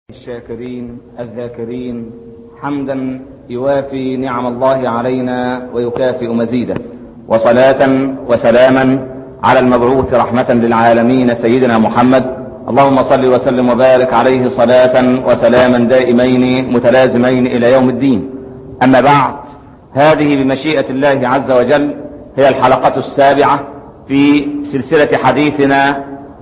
الشاكرين الذاكرين حمدا يوافي نعم الله علينا ويكافئ مزيده وصلاة وسلاما على المبعوث رحمة للعالمين سيدنا محمد اللهم صل وسلم وبارك عليه صلاة وسلاما دائمين متلازمين إلى يوم الدين أما بعد هذه بمشيئة الله عز وجل هي الحلقة السابعة في سلسلة حديثنا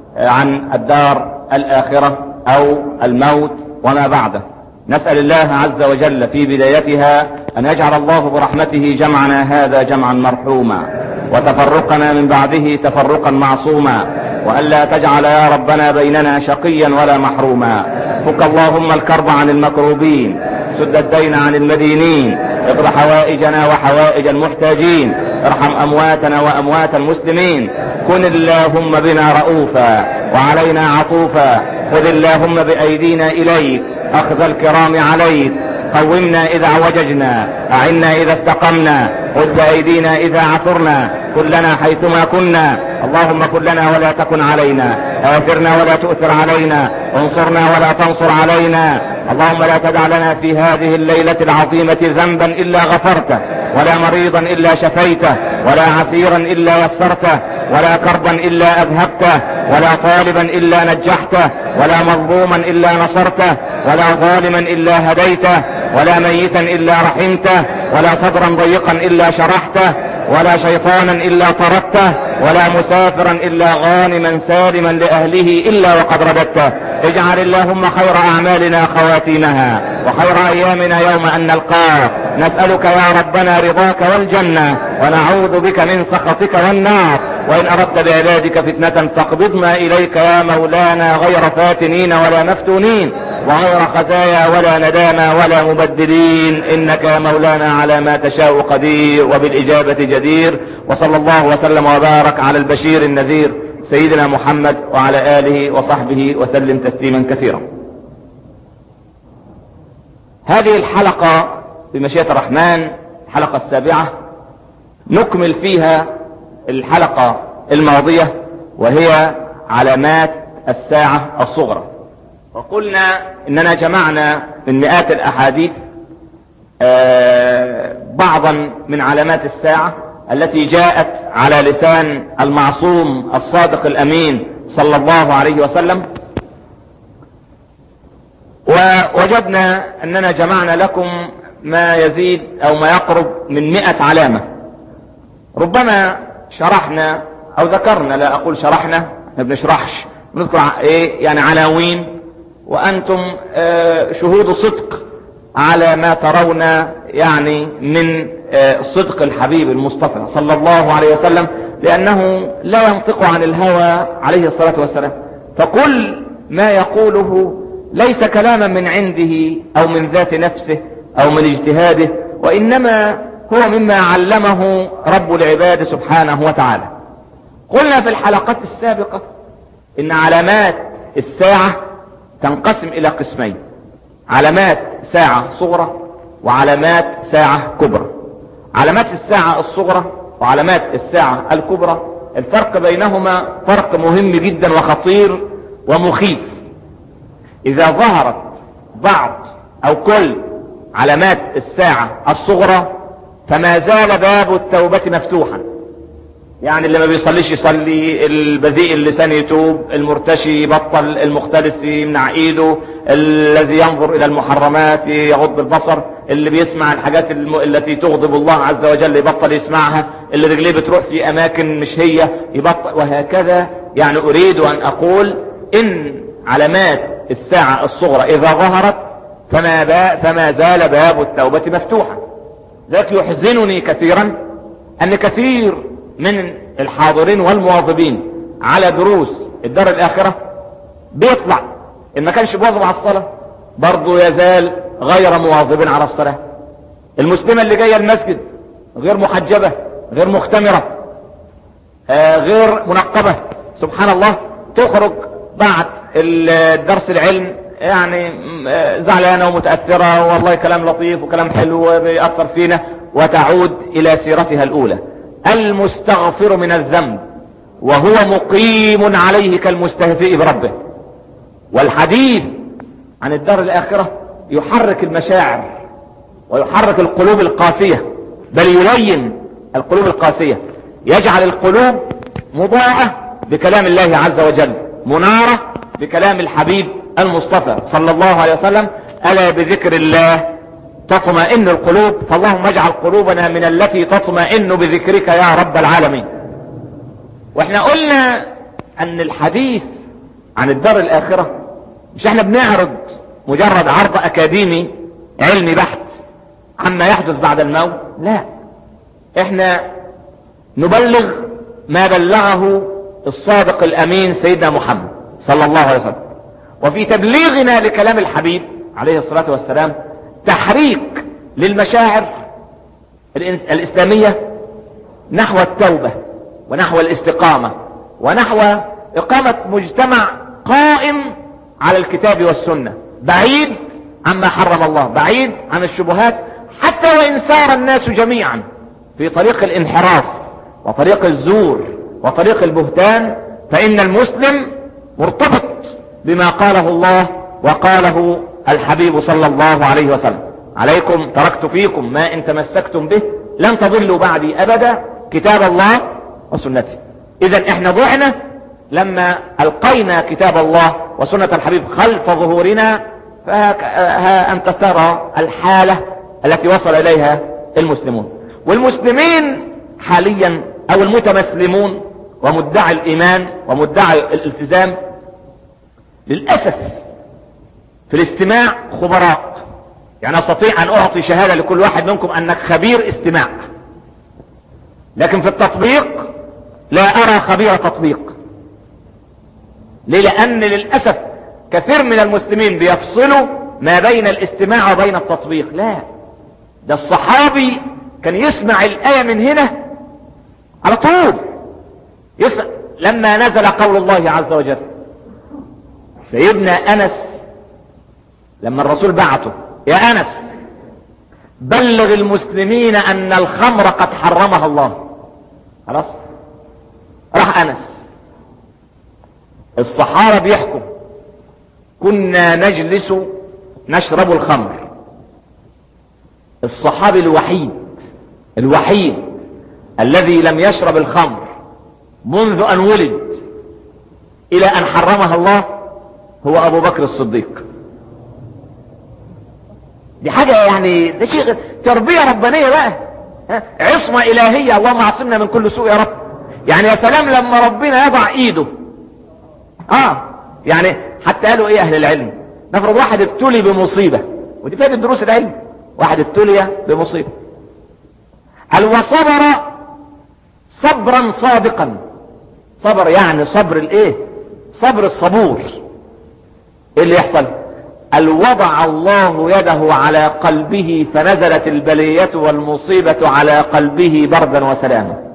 عن الدار الآخرة أو الموت وما بعده نسأل الله عز وجل في بدايتها أن يجعل الله برحمته جمعنا هذا جمعا مرحوما وتفرقنا من بعده تفرقا معصوما وألا تجعل يا ربنا بيننا شقيا ولا محروما فك اللهم الكرب عن المكروبين سد الدين عن المدينين اقض حوائجنا وحوائج المحتاجين ارحم أمواتنا وأموات المسلمين كن اللهم بنا رؤوفا وعلينا عطوفا خذ اللهم بأيدينا إليك أخذ الكرام عليك قومنا إذا عوججنا أعنا إذا استقمنا خذ بأيدينا إذا عثرنا كلنا حيثما كنا اللهم كن لنا ولا تكن علينا آثرنا ولا تؤثر علينا انصرنا ولا تنصر علينا اللهم لا تدع لنا في هذه الليلة العظيمة ذنبا إلا غفرته ولا مريضا إلا شفيته ولا عسيرا إلا يسرته ولا كربا إلا أذهبته ولا طالبا إلا نجحته ولا مظلوما إلا نصرته ولا ظالما إلا هديته ولا ميتا إلا رحمته ولا صدرا ضيقا إلا شرحته ولا شيطانا إلا طردته ولا مسافرا إلا غانما سالما لأهله إلا وقد رددته اجعل اللهم خير أعمالنا خواتيمها وخير أيامنا يوم أن نلقاك نسألك يا ربنا رضاك والجنة ونعوذ بك من سخطك والنار وإن أردت بعبادك فتنة فاقبضنا إليك يا مولانا غير فاتنين ولا مفتونين وغير خزايا ولا ندامى ولا مبدلين إنك يا مولانا على ما تشاء قدير وبالإجابة جدير وصلى الله وسلم وبارك على البشير النذير سيدنا محمد وعلى آله وصحبه وسلم تسليما كثيرا هذه الحلقة بمشيئة الرحمن الحلقة السابعة نكمل فيها الحلقة الماضية وهي علامات الساعة الصغرى وقلنا اننا جمعنا من مئات الاحاديث بعضا من علامات الساعة التي جاءت على لسان المعصوم الصادق الامين صلى الله عليه وسلم ووجدنا اننا جمعنا لكم ما يزيد او ما يقرب من مئة علامة ربما شرحنا او ذكرنا لا اقول شرحنا ما بنشرحش بنذكر ايه يعني عناوين وانتم شهود صدق على ما ترون يعني من صدق الحبيب المصطفى صلى الله عليه وسلم لانه لا ينطق عن الهوى عليه الصلاة والسلام فكل ما يقوله ليس كلاما من عنده او من ذات نفسه او من اجتهاده وانما هو مما علمه رب العباد سبحانه وتعالى قلنا في الحلقات السابقة ان علامات الساعة تنقسم الى قسمين علامات ساعة صغرى وعلامات ساعة كبرى علامات الساعة الصغرى وعلامات الساعة الكبرى الفرق بينهما فرق مهم جدا وخطير ومخيف اذا ظهرت بعض او كل علامات الساعة الصغرى فما زال باب التوبة مفتوحا يعني اللي ما بيصليش يصلي البذيء اللسان يتوب المرتشي يبطل المختلس يمنع ايده الذي ينظر الى المحرمات يغض البصر اللي بيسمع الحاجات الم... التي تغضب الله عز وجل يبطل يسمعها اللي رجليه بتروح في اماكن مش هي يبطل وهكذا يعني اريد ان اقول ان علامات الساعة الصغرى اذا ظهرت فما, با... فما زال باب التوبة مفتوحا ذلك يحزنني كثيرا ان كثير من الحاضرين والمواظبين على دروس الدار الاخرة بيطلع ان ما كانش بيواظب على الصلاة برضه يزال غير مواظب على الصلاة المسلمة اللي جاية المسجد غير محجبة غير مختمرة آه غير منقبة سبحان الله تخرج بعد الدرس العلم يعني زعلانة ومتأثرة والله كلام لطيف وكلام حلو بيأثر فينا وتعود الى سيرتها الاولى المستغفر من الذنب وهو مقيم عليه كالمستهزئ بربه والحديث عن الدار الآخرة يحرك المشاعر ويحرك القلوب القاسية بل يلين القلوب القاسية يجعل القلوب مضاءة بكلام الله عز وجل منارة بكلام الحبيب المصطفى صلى الله عليه وسلم ألا بذكر الله تطمئن القلوب فاللهم اجعل قلوبنا من التي تطمئن بذكرك يا رب العالمين واحنا قلنا ان الحديث عن الدار الاخرة مش احنا بنعرض مجرد عرض اكاديمي علمي بحت عما يحدث بعد الموت لا احنا نبلغ ما بلغه الصادق الامين سيدنا محمد صلى الله عليه وسلم وفي تبليغنا لكلام الحبيب عليه الصلاة والسلام تحريك للمشاعر الإسلامية نحو التوبة ونحو الاستقامة ونحو إقامة مجتمع قائم على الكتاب والسنة بعيد عما حرم الله بعيد عن الشبهات حتى وإن سار الناس جميعا في طريق الانحراف وطريق الزور وطريق البهتان فإن المسلم مرتبط بما قاله الله وقاله الحبيب صلى الله عليه وسلم عليكم تركت فيكم ما ان تمسكتم به لن تضلوا بعدي ابدا كتاب الله وسنتي اذا احنا ضعنا لما القينا كتاب الله وسنة الحبيب خلف ظهورنا فها انت ترى الحالة التي وصل اليها المسلمون والمسلمين حاليا او المتمسلمون ومدعي الايمان ومدعي الالتزام للاسف في الاستماع خبراء يعني استطيع ان اعطي شهادة لكل واحد منكم انك خبير استماع لكن في التطبيق لا ارى خبير تطبيق ليه لان للاسف كثير من المسلمين بيفصلوا ما بين الاستماع وبين التطبيق لا ده الصحابي كان يسمع الايه من هنا على طول يسمع لما نزل قول الله عز وجل سيدنا انس لما الرسول بعته يا انس بلغ المسلمين ان الخمر قد حرمها الله خلاص راح انس الصحابة بيحكوا كنا نجلس نشرب الخمر الصحابي الوحيد الوحيد الذي لم يشرب الخمر منذ ان ولد الى ان حرمها الله هو ابو بكر الصديق دي حاجة يعني ده شيء تربية ربانية بقى ها؟ عصمة الهية اللهم عصمنا من كل سوء يا رب يعني يا سلام لما ربنا يضع ايده اه يعني حتى قالوا ايه اهل العلم نفرض واحد ابتلي بمصيبة ودي فائدة دروس العلم واحد ابتلي بمصيبة هل وصبر صبرا صادقا صبر يعني صبر الايه صبر الصبور ايه اللي يحصل قال وضع الله يده على قلبه فنزلت البلية والمصيبة على قلبه بردا وسلاما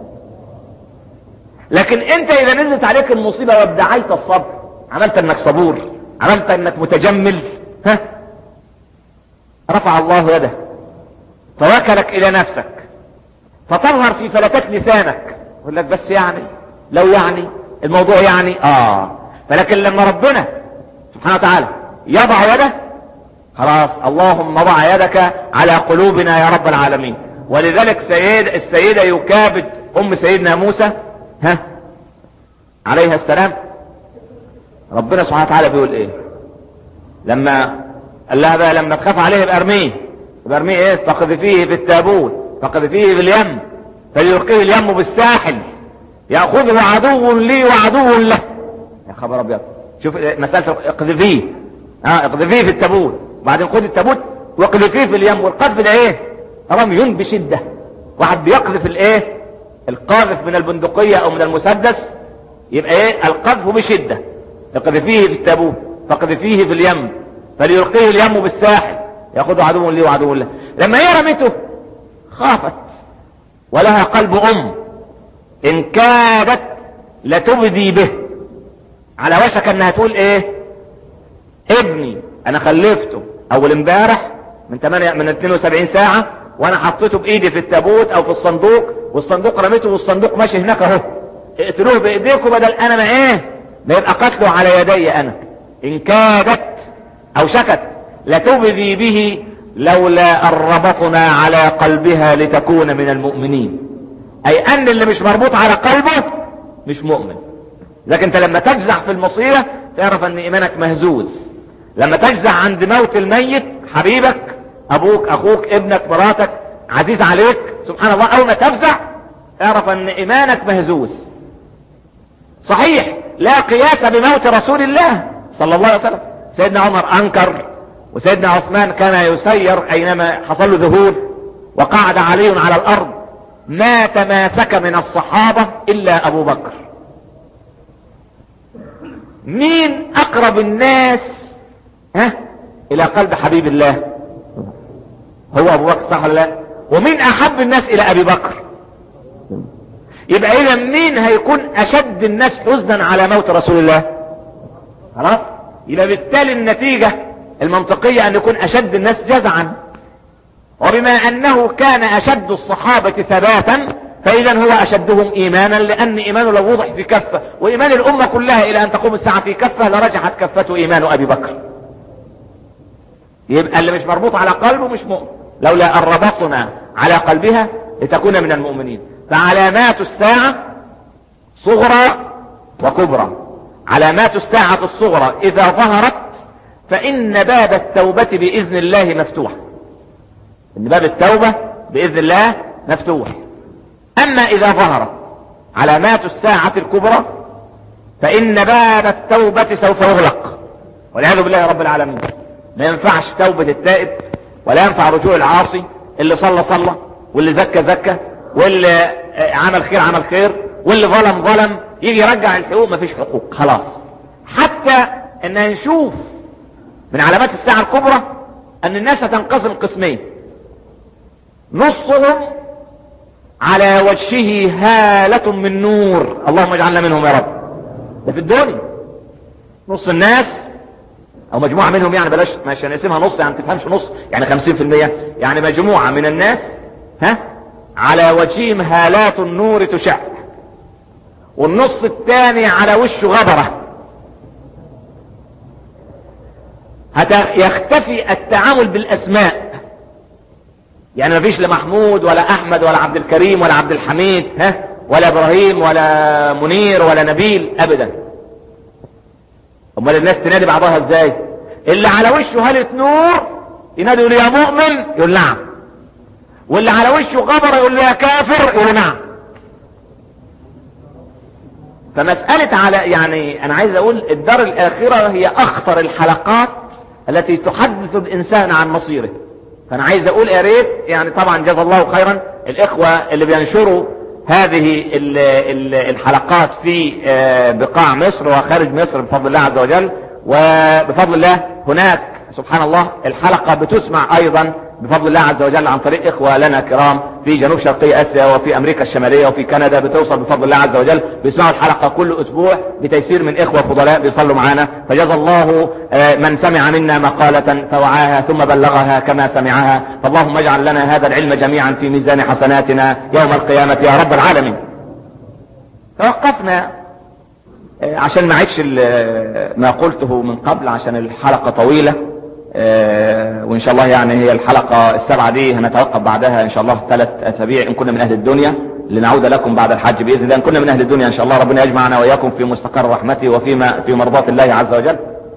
لكن انت اذا نزلت عليك المصيبة وادعيت الصبر عملت انك صبور عملت انك متجمل ها رفع الله يده فوكلك الى نفسك فتظهر في فلتات لسانك يقول لك بس يعني لو يعني الموضوع يعني اه فلكن لما ربنا سبحانه وتعالى يضع يده خلاص اللهم ضع يدك على قلوبنا يا رب العالمين ولذلك سيد السيدة يكابد ام سيدنا موسى ها عليها السلام ربنا سبحانه وتعالى بيقول ايه لما قال لها بقى لما تخاف عليه يبقى ارميه يبقى ارميه ايه فقذفيه في التابوت فقذفيه في اليم فليلقيه اليم بالساحل ياخذه عدو لي وعدو له يا خبر ابيض شوف مساله اقذفيه اه اقذفيه في التابوت بعدين خد التابوت واقذفيه في اليم والقذف ده ايه رمي بشده واحد بيقذف الايه القاذف من البندقية او من المسدس يبقى ايه القذف بشدة اقذفيه في التابوت فاقذفيه في اليم فليلقيه اليم بالساحل ياخذه عدو لي وعدو له لما هي رمته خافت ولها قلب ام ان كادت لتبدي به على وشك انها تقول ايه ابني انا خلفته اول امبارح من 8 من 72 ساعة وانا حطيته بايدي في التابوت او في الصندوق والصندوق رميته والصندوق ماشي هناك اهو اقتلوه بايديكم بدل انا ما ايه ما يبقى قتله على يدي انا ان كادت او شكت لتبذي به لولا ان ربطنا على قلبها لتكون من المؤمنين اي ان اللي مش مربوط على قلبه مش مؤمن لكن انت لما تجزع في المصيرة تعرف ان ايمانك مهزوز لما تجزع عند موت الميت حبيبك ابوك اخوك ابنك مراتك عزيز عليك سبحان الله اول ما تفزع اعرف ان ايمانك مهزوز صحيح لا قياس بموت رسول الله صلى الله عليه وسلم سيدنا عمر انكر وسيدنا عثمان كان يسير اينما حصل له ذهول وقعد علي على الارض ما تماسك من الصحابة الا ابو بكر مين اقرب الناس ها الى قلب حبيب الله هو ابو بكر صح ولا لا ومين احب الناس الى ابي بكر يبقى اذا مين هيكون اشد الناس حزنا على موت رسول الله خلاص يبقى بالتالي النتيجة المنطقية ان يكون اشد الناس جزعا وبما انه كان اشد الصحابة ثباتا فاذا هو اشدهم ايمانا لان ايمانه لو وضح في كفة وايمان الامة كلها الى ان تقوم الساعة في كفة لرجحت كفته ايمان ابي بكر يبقى اللي مش مربوط على قلبه مش مؤمن لولا ان ربطنا على قلبها لتكون من المؤمنين فعلامات الساعة صغرى وكبرى علامات الساعة الصغرى اذا ظهرت فان باب التوبة باذن الله مفتوح ان باب التوبة باذن الله مفتوح اما اذا ظهرت علامات الساعة الكبرى فان باب التوبة سوف يغلق والعياذ بالله رب العالمين ما ينفعش توبة التائب ولا ينفع رجوع العاصي اللي صلى صلى واللي زكى زكى واللي عمل خير عمل خير واللي ظلم ظلم يجي يرجع الحقوق مفيش حقوق خلاص حتى ان نشوف من علامات الساعة الكبرى ان الناس هتنقسم قسمين نصهم على وجهه هالة من نور اللهم اجعلنا منهم يا رب ده في الدنيا نص الناس او مجموعة منهم يعني بلاش مش هنقسمها نص يعني تفهمش نص يعني خمسين في المية يعني مجموعة من الناس ها على وجههم هالات النور تشع والنص الثاني على وشه غبرة يختفي التعامل بالاسماء يعني مفيش لا محمود ولا احمد ولا عبد الكريم ولا عبد الحميد ها ولا ابراهيم ولا منير ولا نبيل ابدا امال الناس تنادي بعضها ازاي اللي على وشه هالة نور ينادي يقول يا مؤمن يقول نعم واللي على وشه غبر يقول له يا كافر يقول نعم فمسألة على يعني انا عايز اقول الدار الاخرة هي اخطر الحلقات التي تحدث الانسان عن مصيره فانا عايز اقول يا ريت يعني طبعا جزا الله خيرا الاخوة اللي بينشروا هذه ال ال الحلقات في بقاع مصر وخارج مصر بفضل الله عز وجل وبفضل الله هناك سبحان الله الحلقة بتسمع ايضا بفضل الله عز وجل عن طريق اخوة لنا كرام في جنوب شرقي اسيا وفي امريكا الشمالية وفي كندا بتوصل بفضل الله عز وجل بيسمعوا الحلقة كل اسبوع بتيسير من اخوة فضلاء بيصلوا معانا فجزا الله من سمع منا مقالة فوعاها ثم بلغها كما سمعها فاللهم اجعل لنا هذا العلم جميعا في ميزان حسناتنا يوم القيامة يا رب العالمين توقفنا عشان ما عدش ما قلته من قبل عشان الحلقة طويلة وان شاء الله يعني هي الحلقة السبعة دي هنتوقف بعدها ان شاء الله ثلاث اسابيع ان كنا من اهل الدنيا لنعود لكم بعد الحج باذن الله ان كنا من اهل الدنيا ان شاء الله ربنا يجمعنا واياكم في مستقر رحمته وفيما في مرضات الله عز وجل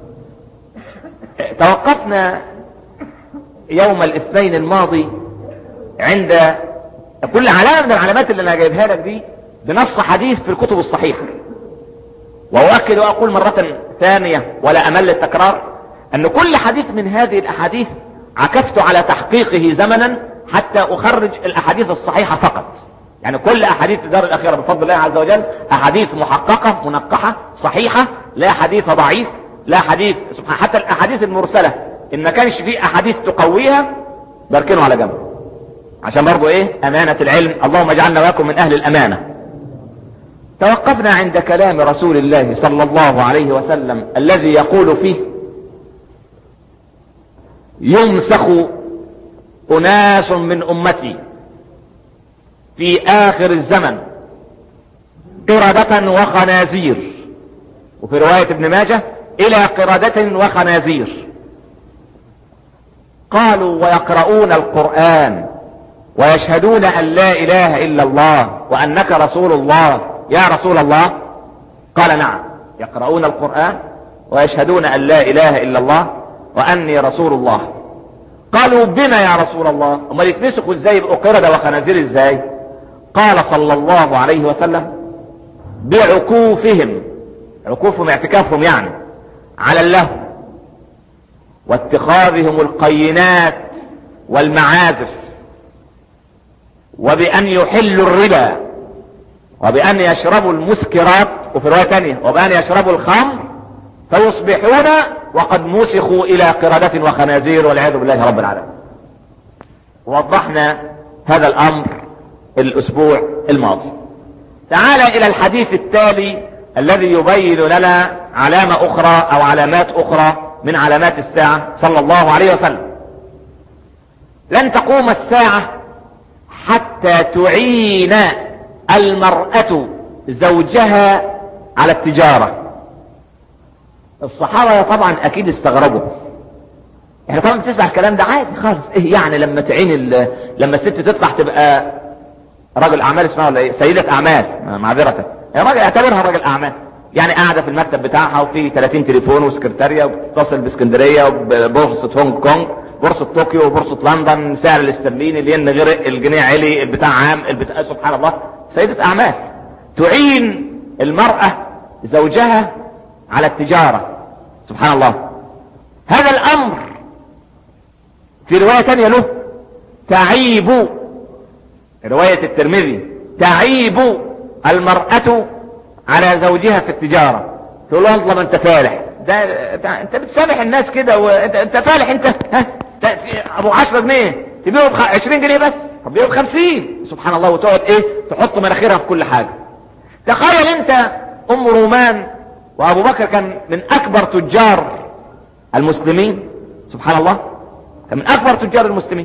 توقفنا يوم الاثنين الماضي عند كل علامة من العلامات اللي انا جايبها لك دي بنص حديث في الكتب الصحيحة واؤكد واقول مرة ثانية ولا امل التكرار ان كل حديث من هذه الاحاديث عكفت على تحقيقه زمنا حتى اخرج الاحاديث الصحيحة فقط يعني كل احاديث الدار الاخيرة بفضل الله عز وجل احاديث محققة منقحة صحيحة لا حديث ضعيف لا حديث سبحان حتى الاحاديث المرسلة ان ما كانش في احاديث تقويها بركنه على جنب عشان برضو ايه امانة العلم اللهم اجعلنا واكم من اهل الامانة توقفنا عند كلام رسول الله صلى الله عليه وسلم الذي يقول فيه يمسخ اناس من امتي في اخر الزمن قردة وخنازير وفي رواية ابن ماجه الى قردة وخنازير قالوا ويقرؤون القرآن ويشهدون أن لا إله إلا الله وأنك رسول الله يا رسول الله قال نعم يقرؤون القرآن ويشهدون أن لا إله إلا الله وأني رسول الله قالوا بما يا رسول الله امال يتمسكوا ازاي يبقوا قردة وخنازير ازاي قال صلى الله عليه وسلم بعكوفهم عكوفهم اعتكافهم يعني على اللهو واتخاذهم القينات والمعازف وبأن يحلوا الربا وبأن يشربوا المسكرات وفي رواية تانية وبأن يشربوا الخمر فيصبحون وقد مسخوا إلى قردة وخنازير والعياذ بالله رب العالمين وضحنا هذا الأمر الأسبوع الماضي تعال إلى الحديث التالي الذي يبين لنا علامة أخرى أو علامات أخرى من علامات الساعة صلى الله عليه وسلم لن تقوم الساعة حتى تعين المرأة زوجها على التجارة الصحابة طبعا اكيد استغربوا احنا طبعا بتسمع الكلام ده عادي خالص ايه يعني لما تعين لما الست تطلع تبقى راجل اعمال اسمها ولا ايه سيدة اعمال معذرة هي راجل اعتبرها راجل اعمال يعني قاعدة في المكتب بتاعها وفي 30 تليفون وسكرتارية وبتتصل باسكندرية وبورصة هونج كونج بورصة طوكيو وبورصة لندن سعر الاسترليني الين غرق الجنيه علي البتاع عام البتاع سبحان الله سيدة اعمال تعين المرأة زوجها على التجارة سبحان الله هذا الامر في رواية تانية له تعيب رواية الترمذي تعيب المرأة على زوجها في التجارة تقول له والله ما انت فالح ده انت بتسامح الناس كده وانت انت فالح انت ها ابو 10 جنيه تبيعه ب 20 جنيه بس طب بيعه ب 50 سبحان الله وتقعد ايه تحط مناخيرها في كل حاجه تخيل انت ام رومان وابو بكر كان من اكبر تجار المسلمين سبحان الله كان من اكبر تجار المسلمين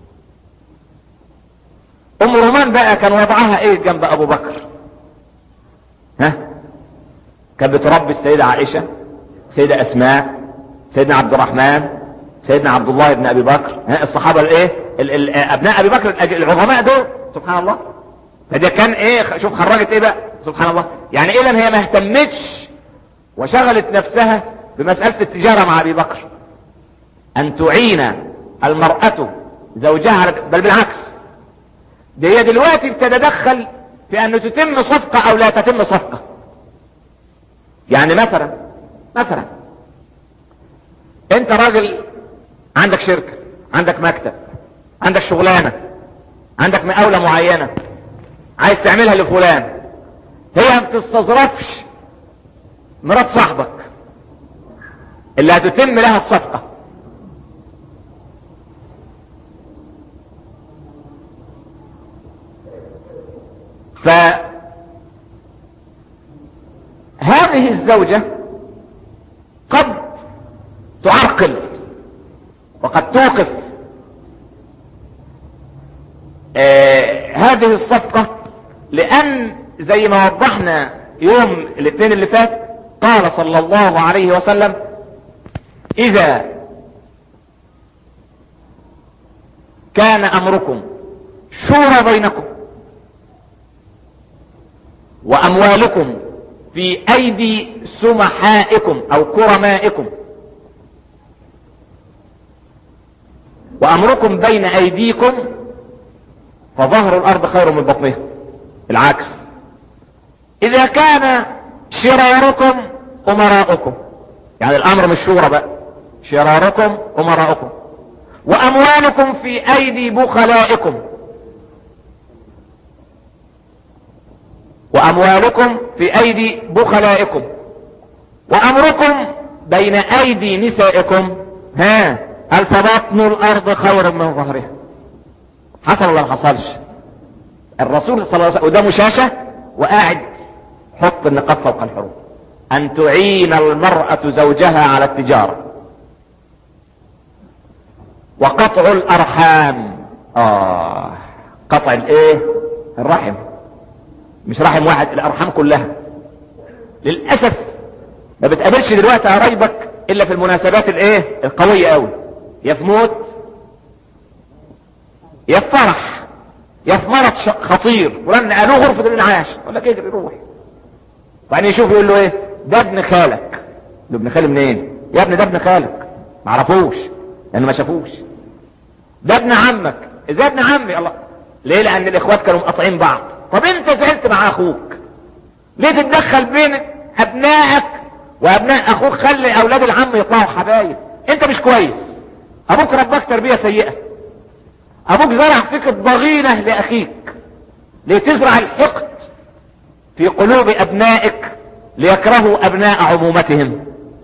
ام رومان بقى كان وضعها ايه جنب ابو بكر ها كانت بتربي السيدة عائشة سيدة اسماء سيدنا عبد الرحمن سيدنا عبد الله بن ابي بكر ها الصحابة الايه ال ال ابناء ابي بكر العظماء دول سبحان الله فده كان ايه شوف خرجت ايه بقى سبحان الله يعني اذا هي ما اهتمتش وشغلت نفسها بمسألة التجارة مع ابي بكر ان تعين المرأة زوجها على بل بالعكس دي هي دلوقتي بتتدخل في ان تتم صفقة او لا تتم صفقة يعني مثلا مثلا انت راجل عندك شركة عندك مكتب عندك شغلانة عندك مقاولة معينة عايز تعملها لفلان هي ما بتستظرفش مرات صاحبك اللي هتتم لها الصفقة فهذه الزوجة قد تعرقل وقد توقف آه هذه الصفقة لأن زي ما وضحنا يوم الاثنين اللي فات قال صلى الله عليه وسلم إذا كان أمركم شورى بينكم وأموالكم في أيدي سمحائكم أو كرمائكم وأمركم بين أيديكم فظهر الأرض خير من بطنها العكس إذا كان شراركم أمراؤكم يعني الأمر مش شورى بقى شراركم أمراؤكم وأموالكم في أيدي بخلائكم وأموالكم في أيدي بخلائكم وأمركم بين أيدي نسائكم ها هل فبطن الأرض خير من ظهرها حصل ولا ما حصلش الرسول صلى الله عليه وسلم قدامه شاشة وقاعد حط النقاط فوق الحروف أن تعين المرأة زوجها على التجارة وقطع الأرحام آه قطع الإيه الرحم مش رحم واحد الأرحام كلها للأسف ما بتقابلش دلوقتي قرايبك إلا في المناسبات الإيه القوية قوي يا في موت يا في فرح يا في مرض ش- خطير فلان قالوه غرفة الانعاش يقول لك اجري روح وبعدين يشوف يقول له ايه ده ابن خالك ده ابن خالي منين يا ابني ده ابن خالك ما عرفوش لانه ما شافوش ده ابن عمك ازاي ابن عمي الله ليه لان الاخوات كانوا مقاطعين بعض طب انت زعلت مع اخوك ليه تتدخل بين ابنائك وابناء اخوك خلي اولاد العم يطلعوا حبايب انت مش كويس ابوك رباك تربيه سيئه ابوك زرع فيك الضغينه لاخيك لتزرع الحقد في قلوب ابنائك ليكرهوا ابناء عمومتهم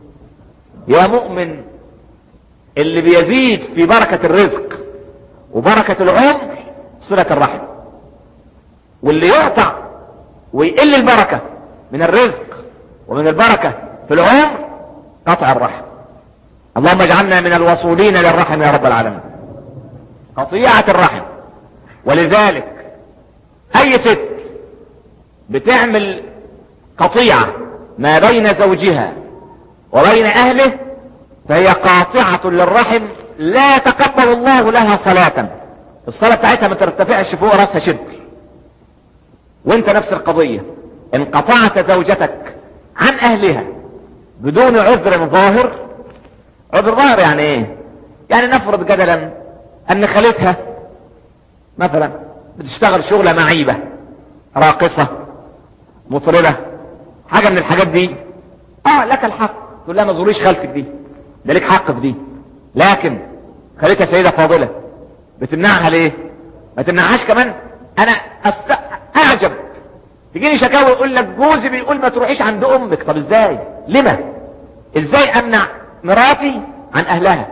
يا مؤمن اللي بيزيد في بركة الرزق وبركة العمر صلة الرحم واللي يقطع ويقل البركة من الرزق ومن البركة في العمر قطع الرحم اللهم اجعلنا من الوصولين للرحم يا رب العالمين قطيعة الرحم ولذلك اي ست بتعمل قطيعة ما بين زوجها وبين اهله فهي قاطعة للرحم لا تقبل الله لها صلاة الصلاة بتاعتها ما ترتفعش فوق راسها شبر وانت نفس القضية ان قطعت زوجتك عن اهلها بدون عذر ظاهر عذر ظاهر يعني ايه يعني نفرض جدلا ان خالتها مثلا بتشتغل شغلة معيبة راقصة مطربة حاجة من الحاجات دي اه لك الحق تقول لها ما تزوريش خالتك دي ده لك حق في دي لكن خالتها سيدة فاضلة بتمنعها ليه ما تمنعهاش كمان انا أست... اعجب تجيني شكاوى يقول لك جوزي بيقول ما تروحيش عند امك طب ازاي لما ازاي امنع مراتي عن اهلها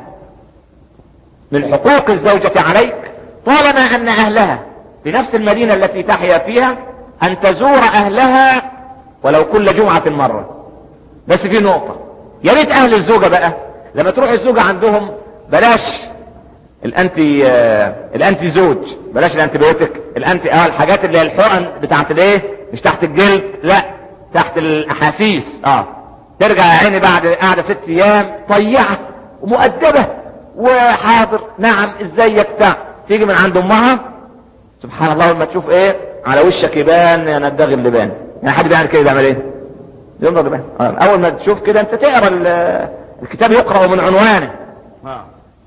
من حقوق الزوجة عليك طالما ان اهلها في نفس المدينة التي تحيا فيها ان تزور اهلها ولو كل جمعة مرة بس في نقطة يا ريت اهل الزوجة بقى لما تروح الزوجة عندهم بلاش الانتي آه الانتي زوج بلاش الانتيبيوتيك الانتي اه الحاجات اللي هي الحقن بتاعت الايه مش تحت الجلد لا تحت الاحاسيس اه ترجع يا عيني بعد قاعدة ست ايام طيعة ومؤدبة وحاضر نعم ازيك بتاع تيجي من عند امها سبحان الله لما تشوف ايه على وشك يبان يا ندغ اللبان يعني حد بيعمل كده بيعمل ايه ينظر اللبان آه. اول ما تشوف كده انت تقرا الكتاب يقرأ من عنوانه آه.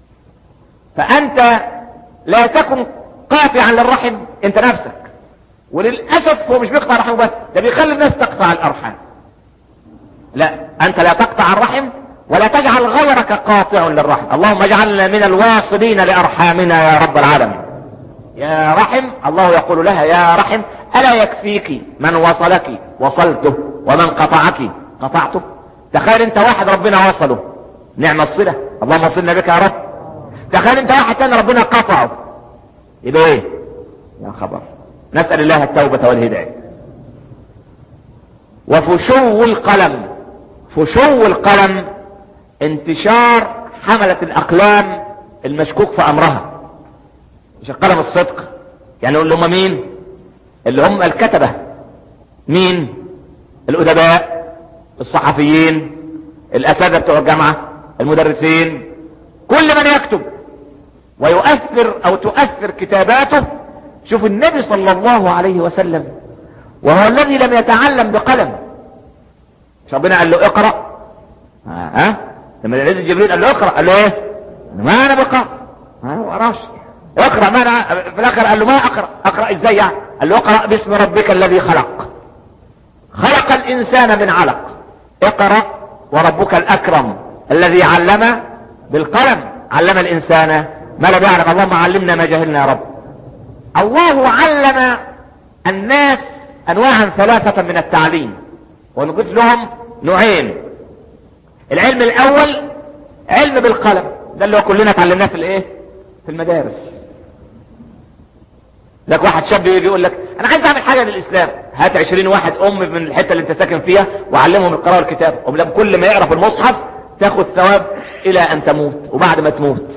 فانت لا تكن قاطعا للرحم انت نفسك وللاسف هو مش بيقطع الرحم بس ده بيخلي الناس تقطع الارحام لا انت لا تقطع الرحم ولا تجعل غيرك قاطع للرحم اللهم اجعلنا من الواصلين لارحامنا يا رب العالمين يا رحم الله يقول لها يا رحم الا يكفيك من وصلك وصلته ومن قطعك قطعته تخيل انت واحد ربنا وصله نعم الصلة اللهم صلنا بك يا رب تخيل انت واحد تاني ربنا قطعه يبقى ايه يا خبر نسأل الله التوبة والهداية وفشو القلم فشو القلم انتشار حملة الاقلام المشكوك في امرها مش القلم الصدق يعني اللي هم مين اللي هم الكتبة مين الادباء الصحفيين الاساتذه بتوع الجامعه المدرسين كل من يكتب ويؤثر او تؤثر كتاباته شوف النبي صلى الله عليه وسلم وهو الذي لم يتعلم بقلم مش ربنا قال له اقرا ها, ها؟ لما نزل جبريل قال له اقرا قال له ايه ما انا بقرا ما قراش اقرا ما انا في الاخر قال له ما اقرا اقرا ازاي يعني قال له اقرا باسم ربك الذي خلق خلق الانسان من علق اقرا وربك الاكرم الذي علم بالقلم علم الانسان ما لم يعلم اللهم علمنا ما جهلنا يا رب الله علم الناس انواعا ثلاثة من التعليم ونقول لهم نوعين العلم الاول علم بالقلم ده اللي هو كلنا اتعلمناه في الايه في المدارس لك واحد شاب يجي يقول لك انا عايز اعمل حاجه للاسلام هات عشرين واحد ام من الحته اللي انت ساكن فيها وعلمهم القراءه والكتاب وبلام كل ما يقرا في المصحف تاخد ثواب الى ان تموت وبعد ما تموت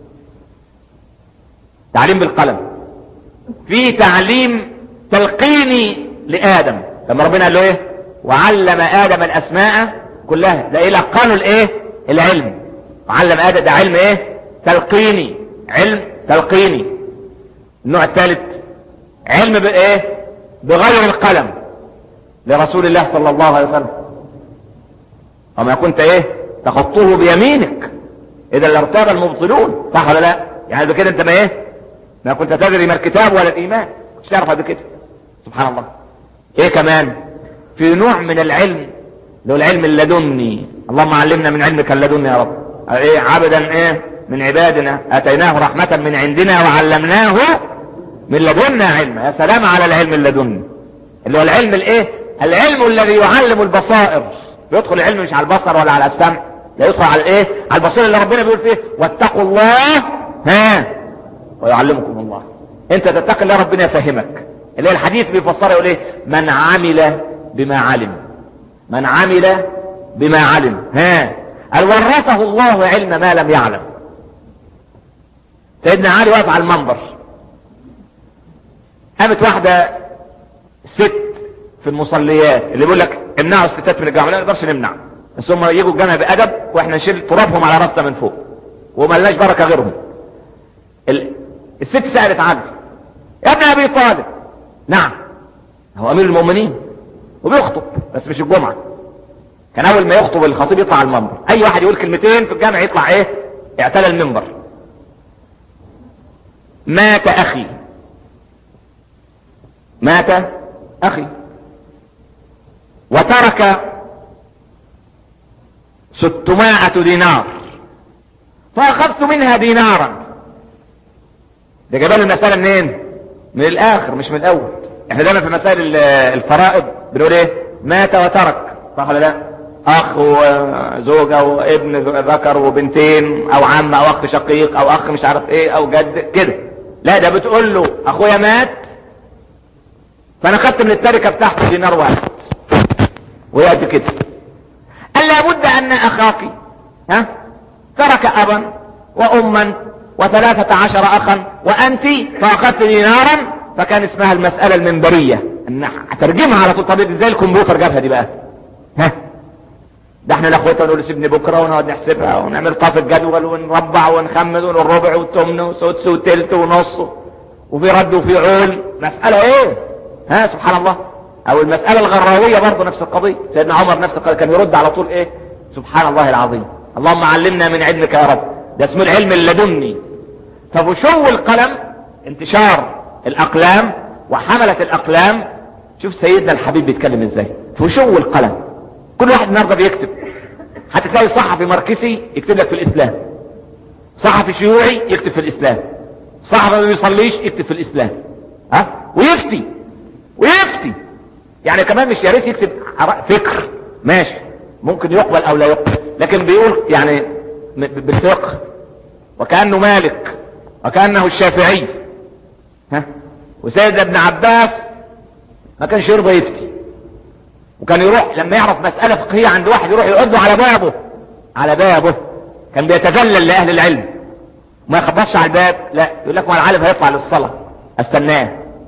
تعليم بالقلم في تعليم تلقيني لادم لما ربنا قال له ايه وعلم ادم الاسماء كلها ده ايه لقانه الايه العلم وعلم ادم ده علم ايه تلقيني علم تلقيني النوع الثالث علم بايه بغير القلم لرسول الله صلى الله عليه وسلم وما كنت ايه تخطه بيمينك اذا لارتاب المبطلون صح ولا لا يعني بكده انت ما ايه ما كنت تدري ما الكتاب ولا الايمان مش تعرف بكده سبحان الله ايه كمان في نوع من العلم له العلم اللدني اللهم علمنا من علمك اللدني يا رب ايه عبدا ايه من عبادنا اتيناه رحمة من عندنا وعلمناه من لدنا علما يا سلام على العلم اللدني اللي هو العلم الايه العلم الذي يعلم البصائر يدخل العلم مش على البصر ولا على السمع لا يدخل على الايه على البصير اللي ربنا بيقول فيه واتقوا الله ها ويعلمكم الله انت تتقي الله ربنا يفهمك اللي هي الحديث بيفسره يقول ايه من عمل بما علم من عمل بما علم ها قال ورثه الله علم ما لم يعلم سيدنا علي واقف على المنبر قامت واحدة ست في المصليات اللي بيقول لك امنعوا الستات من الجامع لا نقدرش نمنع بس هم يجوا الجامع بأدب واحنا نشيل ترابهم على راسنا من فوق وملناش بركة غيرهم ال... الست سألت علي يا ابن ابي طالب نعم هو امير المؤمنين وبيخطب بس مش الجمعة كان اول ما يخطب الخطيب يطلع على المنبر اي واحد يقول كلمتين في الجامع يطلع ايه اعتلى المنبر مات اخي مات اخي وترك ستمائة دينار فاخذت منها دينارا ده جبال المسألة منين من الاخر مش من الاول احنا دايما في مسائل الفرائض بنقول ايه مات وترك صح ولا لا اخ وزوجة وابن ذكر وبنتين او عم او اخ شقيق او اخ مش عارف ايه او جد كده لا ده بتقول له اخويا مات فانا خدت من التركة بتاعته دينار واحد وهي قد كده قال لابد ان اخاك ها ترك ابا واما وثلاثة عشر اخا وانت فاخذت دينارا فكان اسمها المسألة المنبرية ان اترجمها على طول طب ازاي الكمبيوتر جابها دي بقى ها ده احنا لاخوتها نقول سيبني بكره ونقعد نحسبها ونعمل طاف الجدول ونربع ونخمد ونقول ربع والثمن وسدس وتلت ونص وفي رد وفي عول مسألة ايه ها سبحان الله او المسألة الغراوية برضه نفس القضية سيدنا عمر نفس القضية كان يرد على طول ايه سبحان الله العظيم اللهم علمنا من علمك يا رب ده اسمه العلم اللدني فبشو القلم انتشار الاقلام وحملة الاقلام شوف سيدنا الحبيب بيتكلم ازاي فشو القلم كل واحد النهارده بيكتب هتلاقي صحفي ماركسي يكتب لك في الاسلام صحفي شيوعي يكتب في الاسلام صحفي ما بيصليش يكتب في الاسلام ها ويفتي ويفتي يعني كمان مش يا ريت يكتب فكر ماشي ممكن يقبل او لا يقبل لكن بيقول يعني بالفقه وكانه مالك وكانه الشافعي ها وسيد ابن عباس ما كانش يرضى يفتي وكان يروح لما يعرف مسألة فقهية عند واحد يروح يقعد على بابه على بابه كان بيتذلل لأهل العلم ما يخبطش على الباب لا يقول لك ما العالم هيطلع للصلاة استناه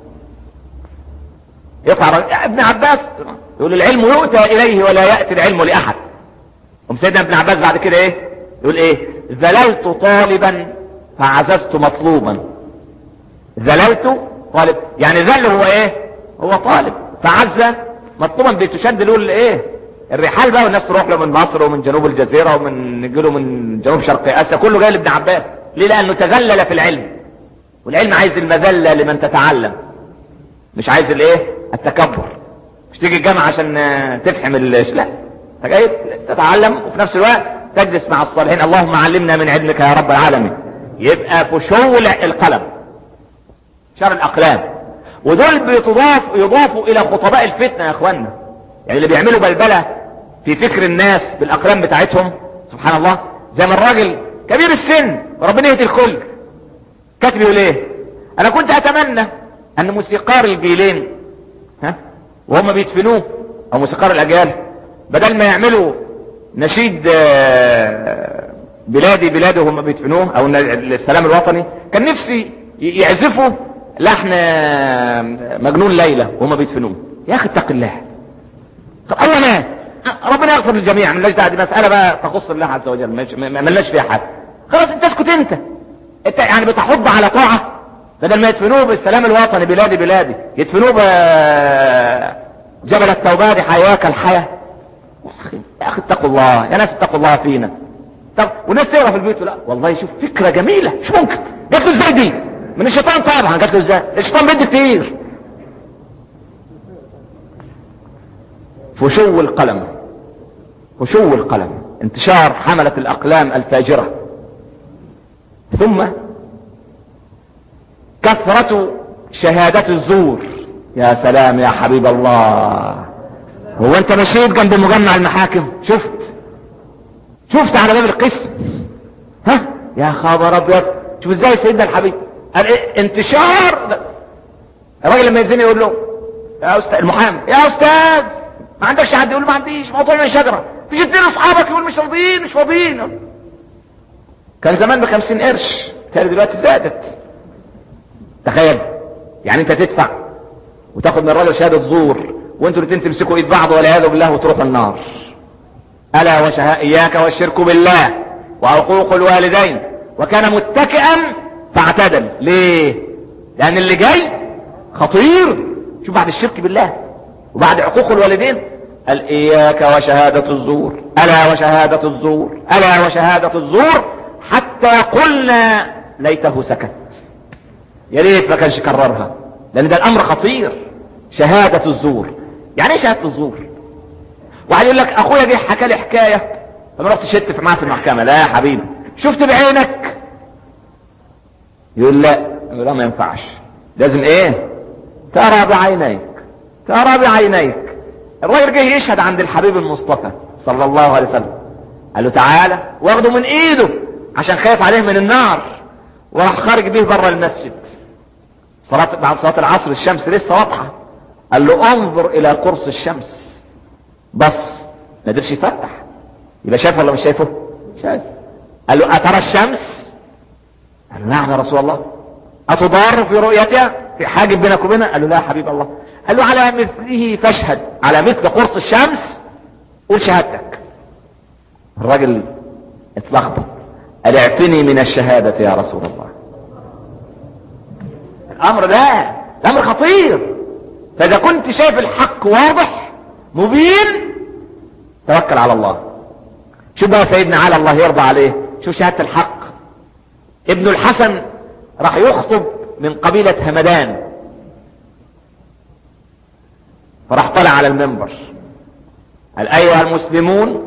يطلع ابن عباس يقول العلم يؤتى إليه ولا يأتي العلم لأحد قام سيدنا ابن عباس بعد كده ايه يقول ايه ذللت طالبا فعززت مطلوبا ذللت طالب يعني ذل هو ايه هو طالب فعز مطلوبا بتشد له الايه الرحال بقى والناس تروح له من مصر ومن جنوب الجزيرة ومن نجيله من جنوب شرق اسيا كله جاي لابن عباس ليه لانه تذلل في العلم والعلم عايز المذلة لمن تتعلم مش عايز الايه التكبر مش تيجي الجامعة عشان تفهم الش لا انت جاي تتعلم وفي نفس الوقت تجلس مع الصالحين اللهم علمنا من علمك يا رب العالمين يبقى فشو القلم شر الاقلام ودول بيتضاف يضافوا الى خطباء الفتنة يا اخوانا يعني اللي بيعملوا بلبلة في فكر الناس بالاقلام بتاعتهم سبحان الله زي ما الراجل كبير السن وربنا يهدي الكل كاتب يقول ايه انا كنت اتمنى ان موسيقار الجيلين ها وهم بيدفنوه او موسيقار الاجيال بدل ما يعملوا نشيد بلادي بلادي وهم بيدفنوه او السلام الوطني كان نفسي يعزفوا لحن مجنون ليلى وهم بيدفنوه يا اخي اتق الله طب الله مات ربنا يغفر للجميع ملناش دعوه دي مساله بقى تخص الله عز وجل ملناش فيها حاجه خلاص انت اسكت انت انت يعني بتحض على طاعه بدل ما يدفنوه بالسلام الوطني بلادي بلادي يدفنوه جبل التوباد حياك الحياة يا اخي يا اخي اتقوا الله يا ناس اتقوا الله فينا طب وناس تقرا في البيت لا والله شوف فكره جميله مش ممكن جات له ازاي دي من الشيطان طبعا جات له ازاي الشيطان بيدي كتير فشو القلم فشو القلم انتشار حملة الأقلام الفاجرة ثم كثرة شهادة الزور يا سلام يا حبيب الله هو انت مشيت جنب مجمع المحاكم شفت شفت على باب القسم ها يا خبر ابيض شوف ازاي سيدنا الحبيب قال ايه انتشار الراجل لما يزني يقول له يا استاذ المحامي يا استاذ ما عندكش حد يقول ما عنديش موضوع من شجره فيش اتنين اصحابك يقول مش راضيين مش فاضيين كان زمان ب 50 قرش تاني دلوقتي زادت تخيل يعني انت تدفع وتاخد من الراجل شهاده زور وانتوا الاثنين تمسكوا ايد بعض والعياذ بالله وتروحوا النار الا وشها اياك والشرك بالله وعقوق الوالدين وكان متكئا فاعتدل ليه لان اللي جاي خطير شوف بعد الشرك بالله وبعد عقوق الوالدين قال اياك وشهادة الزور الا وشهادة الزور الا وشهادة الزور حتى قلنا ليته سكت يا ريت ما كانش كررها لان ده الامر خطير شهادة الزور يعني ايه شهادة الزور واحد يقول لك اخويا جه حكى لي حكاية فما رحت شت معاه في المحكمة لا يا حبيبي شفت بعينك يقول لا يقول لا ما ينفعش لازم ايه ترى بعينيك ترى بعينيك الراجل جه يشهد عند الحبيب المصطفى صلى الله عليه وسلم قال له تعالى واخده من ايده عشان خايف عليه من النار وراح خارج بيه بره المسجد صلاة بعد صلاة العصر الشمس لسه واضحة قال له انظر الى قرص الشمس بص ما قدرش يفتح يبقى شايف ولا مش شايفه شايف قال له اترى الشمس قال له نعم يا رسول الله اتضار في رؤيتها في حاجب بينك وبينها قال له لا يا حبيب الله قال له على مثله فاشهد على مثل قرص الشمس قول شهادتك الراجل اتلخبط قال اعفني من الشهادة يا رسول الله الامر ده الامر خطير فاذا كنت شايف الحق واضح مبين توكل على الله شوف بقى سيدنا علي الله يرضى عليه شوف شهادة الحق ابن الحسن راح يخطب من قبيلة همدان فراح طلع على المنبر قال ايها المسلمون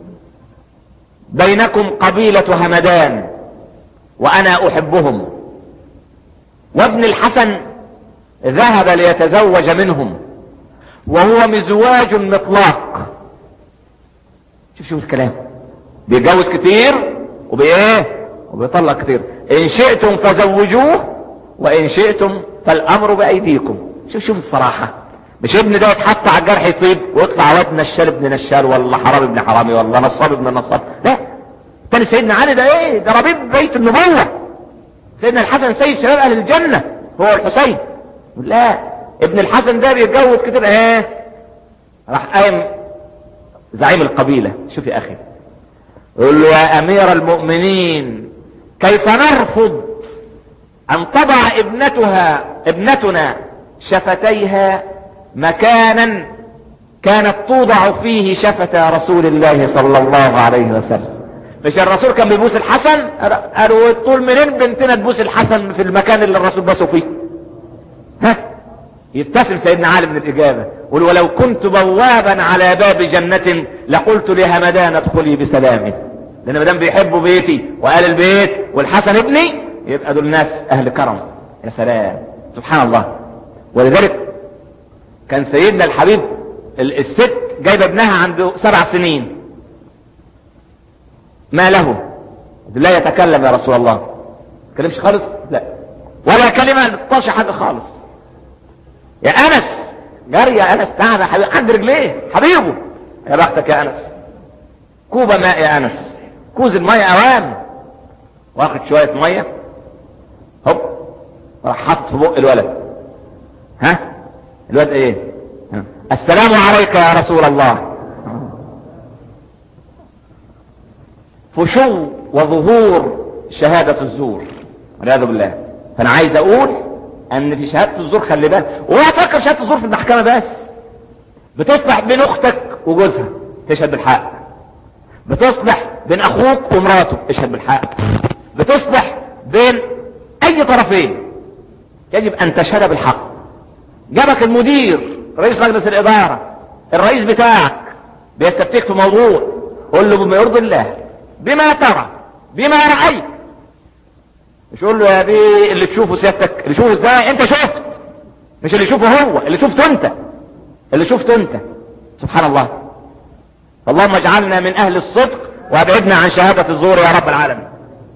بينكم قبيلة همدان وانا احبهم وابن الحسن ذهب ليتزوج منهم وهو مزواج مطلاق شوف شوف الكلام بيتجوز كتير وبايه وبيطلق كتير ان شئتم فزوجوه وان شئتم فالامر بايديكم شوف شوف الصراحه مش ابن ده يتحط على الجرح يطيب ويطلع واد نشال ابن نشال ولا حرام ابن حرامي ولا نصاب ابن نصاب لا تاني سيدنا علي ده ايه ده ربيب بيت النبوة سيدنا الحسن سيد شباب اهل الجنة هو الحسين لا ابن الحسن ده بيتجوز كتير ايه راح قايم زعيم القبيلة شوف يا اخي يقول له يا امير المؤمنين كيف نرفض ان تضع ابنتها ابنتنا شفتيها مكانا كانت توضع فيه شفة رسول الله صلى الله عليه وسلم مش الرسول كان بيبوس الحسن قالوا طول منين بنتنا تبوس الحسن في المكان اللي الرسول باسه فيه ها يبتسم سيدنا علي من الاجابه يقول ولو كنت بوابا على باب جنة لقلت لهمدان ادخلي بسلامي لان ما دام بيحبوا بيتي وقال البيت والحسن ابني يبقى دول ناس اهل كرم يا سلام سبحان الله ولذلك كان سيدنا الحبيب الست جايبه ابنها عنده سبع سنين ما له لا يتكلم يا رسول الله كلمش خالص لا ولا كلمة نطاش حاجة خالص يا انس جري يا انس تعال يا حبيبي عند رجليه حبيبه يا بختك يا انس كوبا ماء يا انس كوز المية اوام واخد شوية مية هوب راح حاطط في بق الولد ها الواد ايه ها. السلام عليك يا رسول الله فشو وظهور شهادة الزور والعياذ بالله فانا عايز اقول ان في شهادة الزور خلي بالك اوعى تفكر شهادة الزور في المحكمة بس بتصلح بين اختك وجوزها تشهد بالحق بتصلح بين اخوك ومراته اشهد بالحق بتصلح بين اي طرفين يجب ان تشهد بالحق جابك المدير رئيس مجلس الادارة الرئيس بتاعك بيستفتيك في موضوع قول له بما يرضي الله بما ترى بما رأيت مش قول له يا بيه اللي تشوفه سيادتك اللي تشوفه ازاي انت شفت مش اللي شوفه هو اللي شفته انت اللي شفته انت سبحان الله اللهم اجعلنا من اهل الصدق وابعدنا عن شهادة الزور يا رب العالمين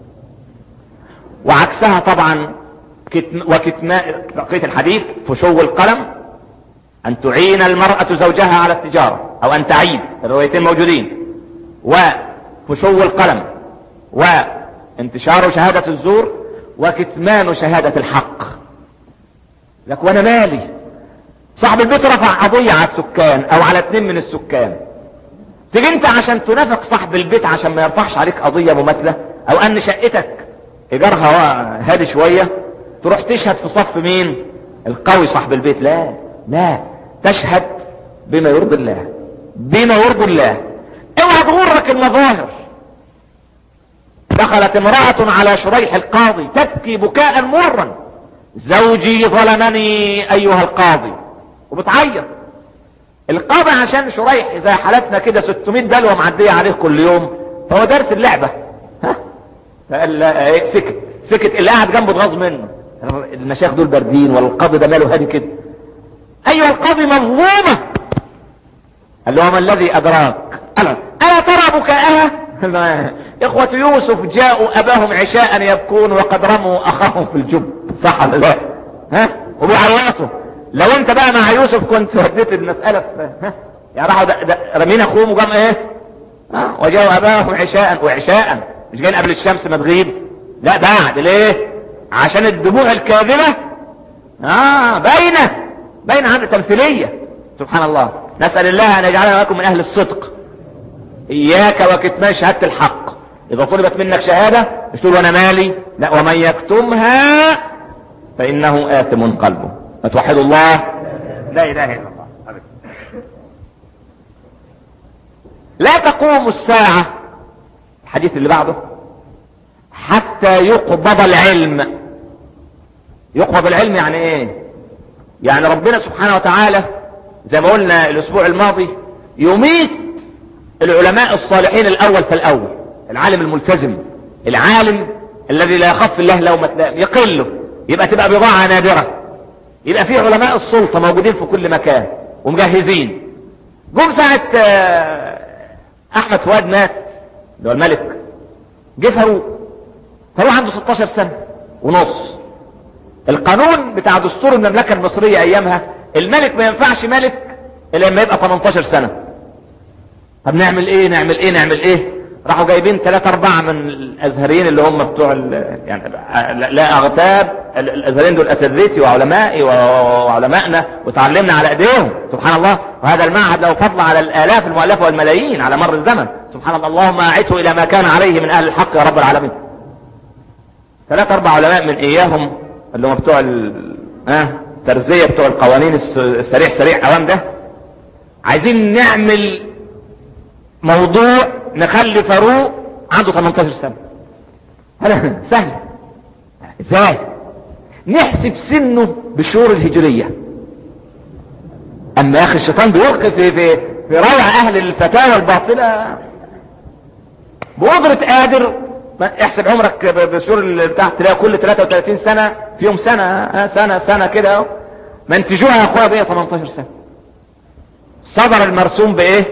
وعكسها طبعا كتم وكتماء بقية الحديث فشو القلم ان تعين المرأة زوجها على التجارة او ان تعين الروايتين موجودين وفشو القلم وانتشار شهادة الزور وكتمان شهادة الحق لك وانا مالي صاحب البيت رفع قضية على السكان او على اتنين من السكان تيجي انت عشان تنافق صاحب البيت عشان ما يرفعش عليك قضية مماثلة او ان شقتك ايجارها هادي شوية تروح تشهد في صف مين القوي صاحب البيت لا لا تشهد بما يرضي الله بما يرضي الله اوعى تغرك المظاهر دخلت امرأة على شريح القاضي تبكي بكاء مرا زوجي ظلمني ايها القاضي وبتعيط القاضي عشان شريح زي حالتنا كده 600 دلوة معدية عليه كل يوم فهو دارس اللعبة ها فقال ايه سكت سكت اللي قاعد جنبه اتغاظ منه المشايخ دول باردين والقاضي ده ماله هادي كده ايها القاضي مظلومة قال له ما الذي ادراك الا الا ترى بكاءها اخوة يوسف جاءوا اباهم عشاء يبكون وقد رموا اخاهم في الجب صح ولا لا ها وبيعيطوا لو انت بقى مع يوسف كنت وديت المسألة في ها يعني راحوا رمين اخوهم وقام ايه ها وجاءوا اباهم عشاء وعشاء مش جايين قبل الشمس ما تغيب لا بعد ليه عشان الدموع الكاذبة اه باينة باينة عن تمثيلية سبحان الله نسأل الله ان يجعلنا لكم من اهل الصدق اياك وكتمان شهادة الحق اذا طلبت منك شهادة مش تقول وانا مالي لا ومن يكتمها فانه آثم قلبه فتوحد الله لا اله الا الله أبدا. لا تقوم الساعة الحديث اللي بعده حتى يقبض العلم يقبض العلم يعني ايه يعني ربنا سبحانه وتعالى زي ما قلنا الاسبوع الماضي يميت العلماء الصالحين الاول فالاول العالم الملتزم العالم الذي لا يخاف الله لومة لائم يقله يبقى تبقى بضاعة نادرة يبقى في علماء السلطة موجودين في كل مكان ومجهزين جم ساعة احمد فؤاد مات اللي هو الملك جه فاروق فاروق عنده 16 سنة ونص القانون بتاع دستور المملكة المصرية ايامها الملك ما ينفعش ملك الا لما يبقى 18 سنة طب نعمل ايه نعمل ايه نعمل ايه راحوا جايبين ثلاثة اربعة من الازهريين اللي هم بتوع يعني لا اغتاب الازهريين دول اساتذتي وعلمائي وعلمائنا وتعلمنا على ايديهم سبحان الله وهذا المعهد له فضل على الالاف المؤلفة والملايين على مر الزمن سبحان الله اللهم اعته الى ما كان عليه من اهل الحق يا رب العالمين ثلاثة اربع علماء من اياهم اللي هم بتوع ها ترزية بتوع القوانين السريع سريع اوام ده عايزين نعمل موضوع نخلي فاروق عنده 18 سنة هذا سهل ازاي نحسب سنه بالشهور الهجرية اما يا اخي الشيطان بيلقي في في في روع اهل الفتاوى الباطلة بقدرة قادر احسب عمرك بالشهور اللي بتاعت تلاقي كل 33 سنة فيهم سنة سنة سنة كده منتجوها يا اخويا بايه 18 سنة صدر المرسوم بايه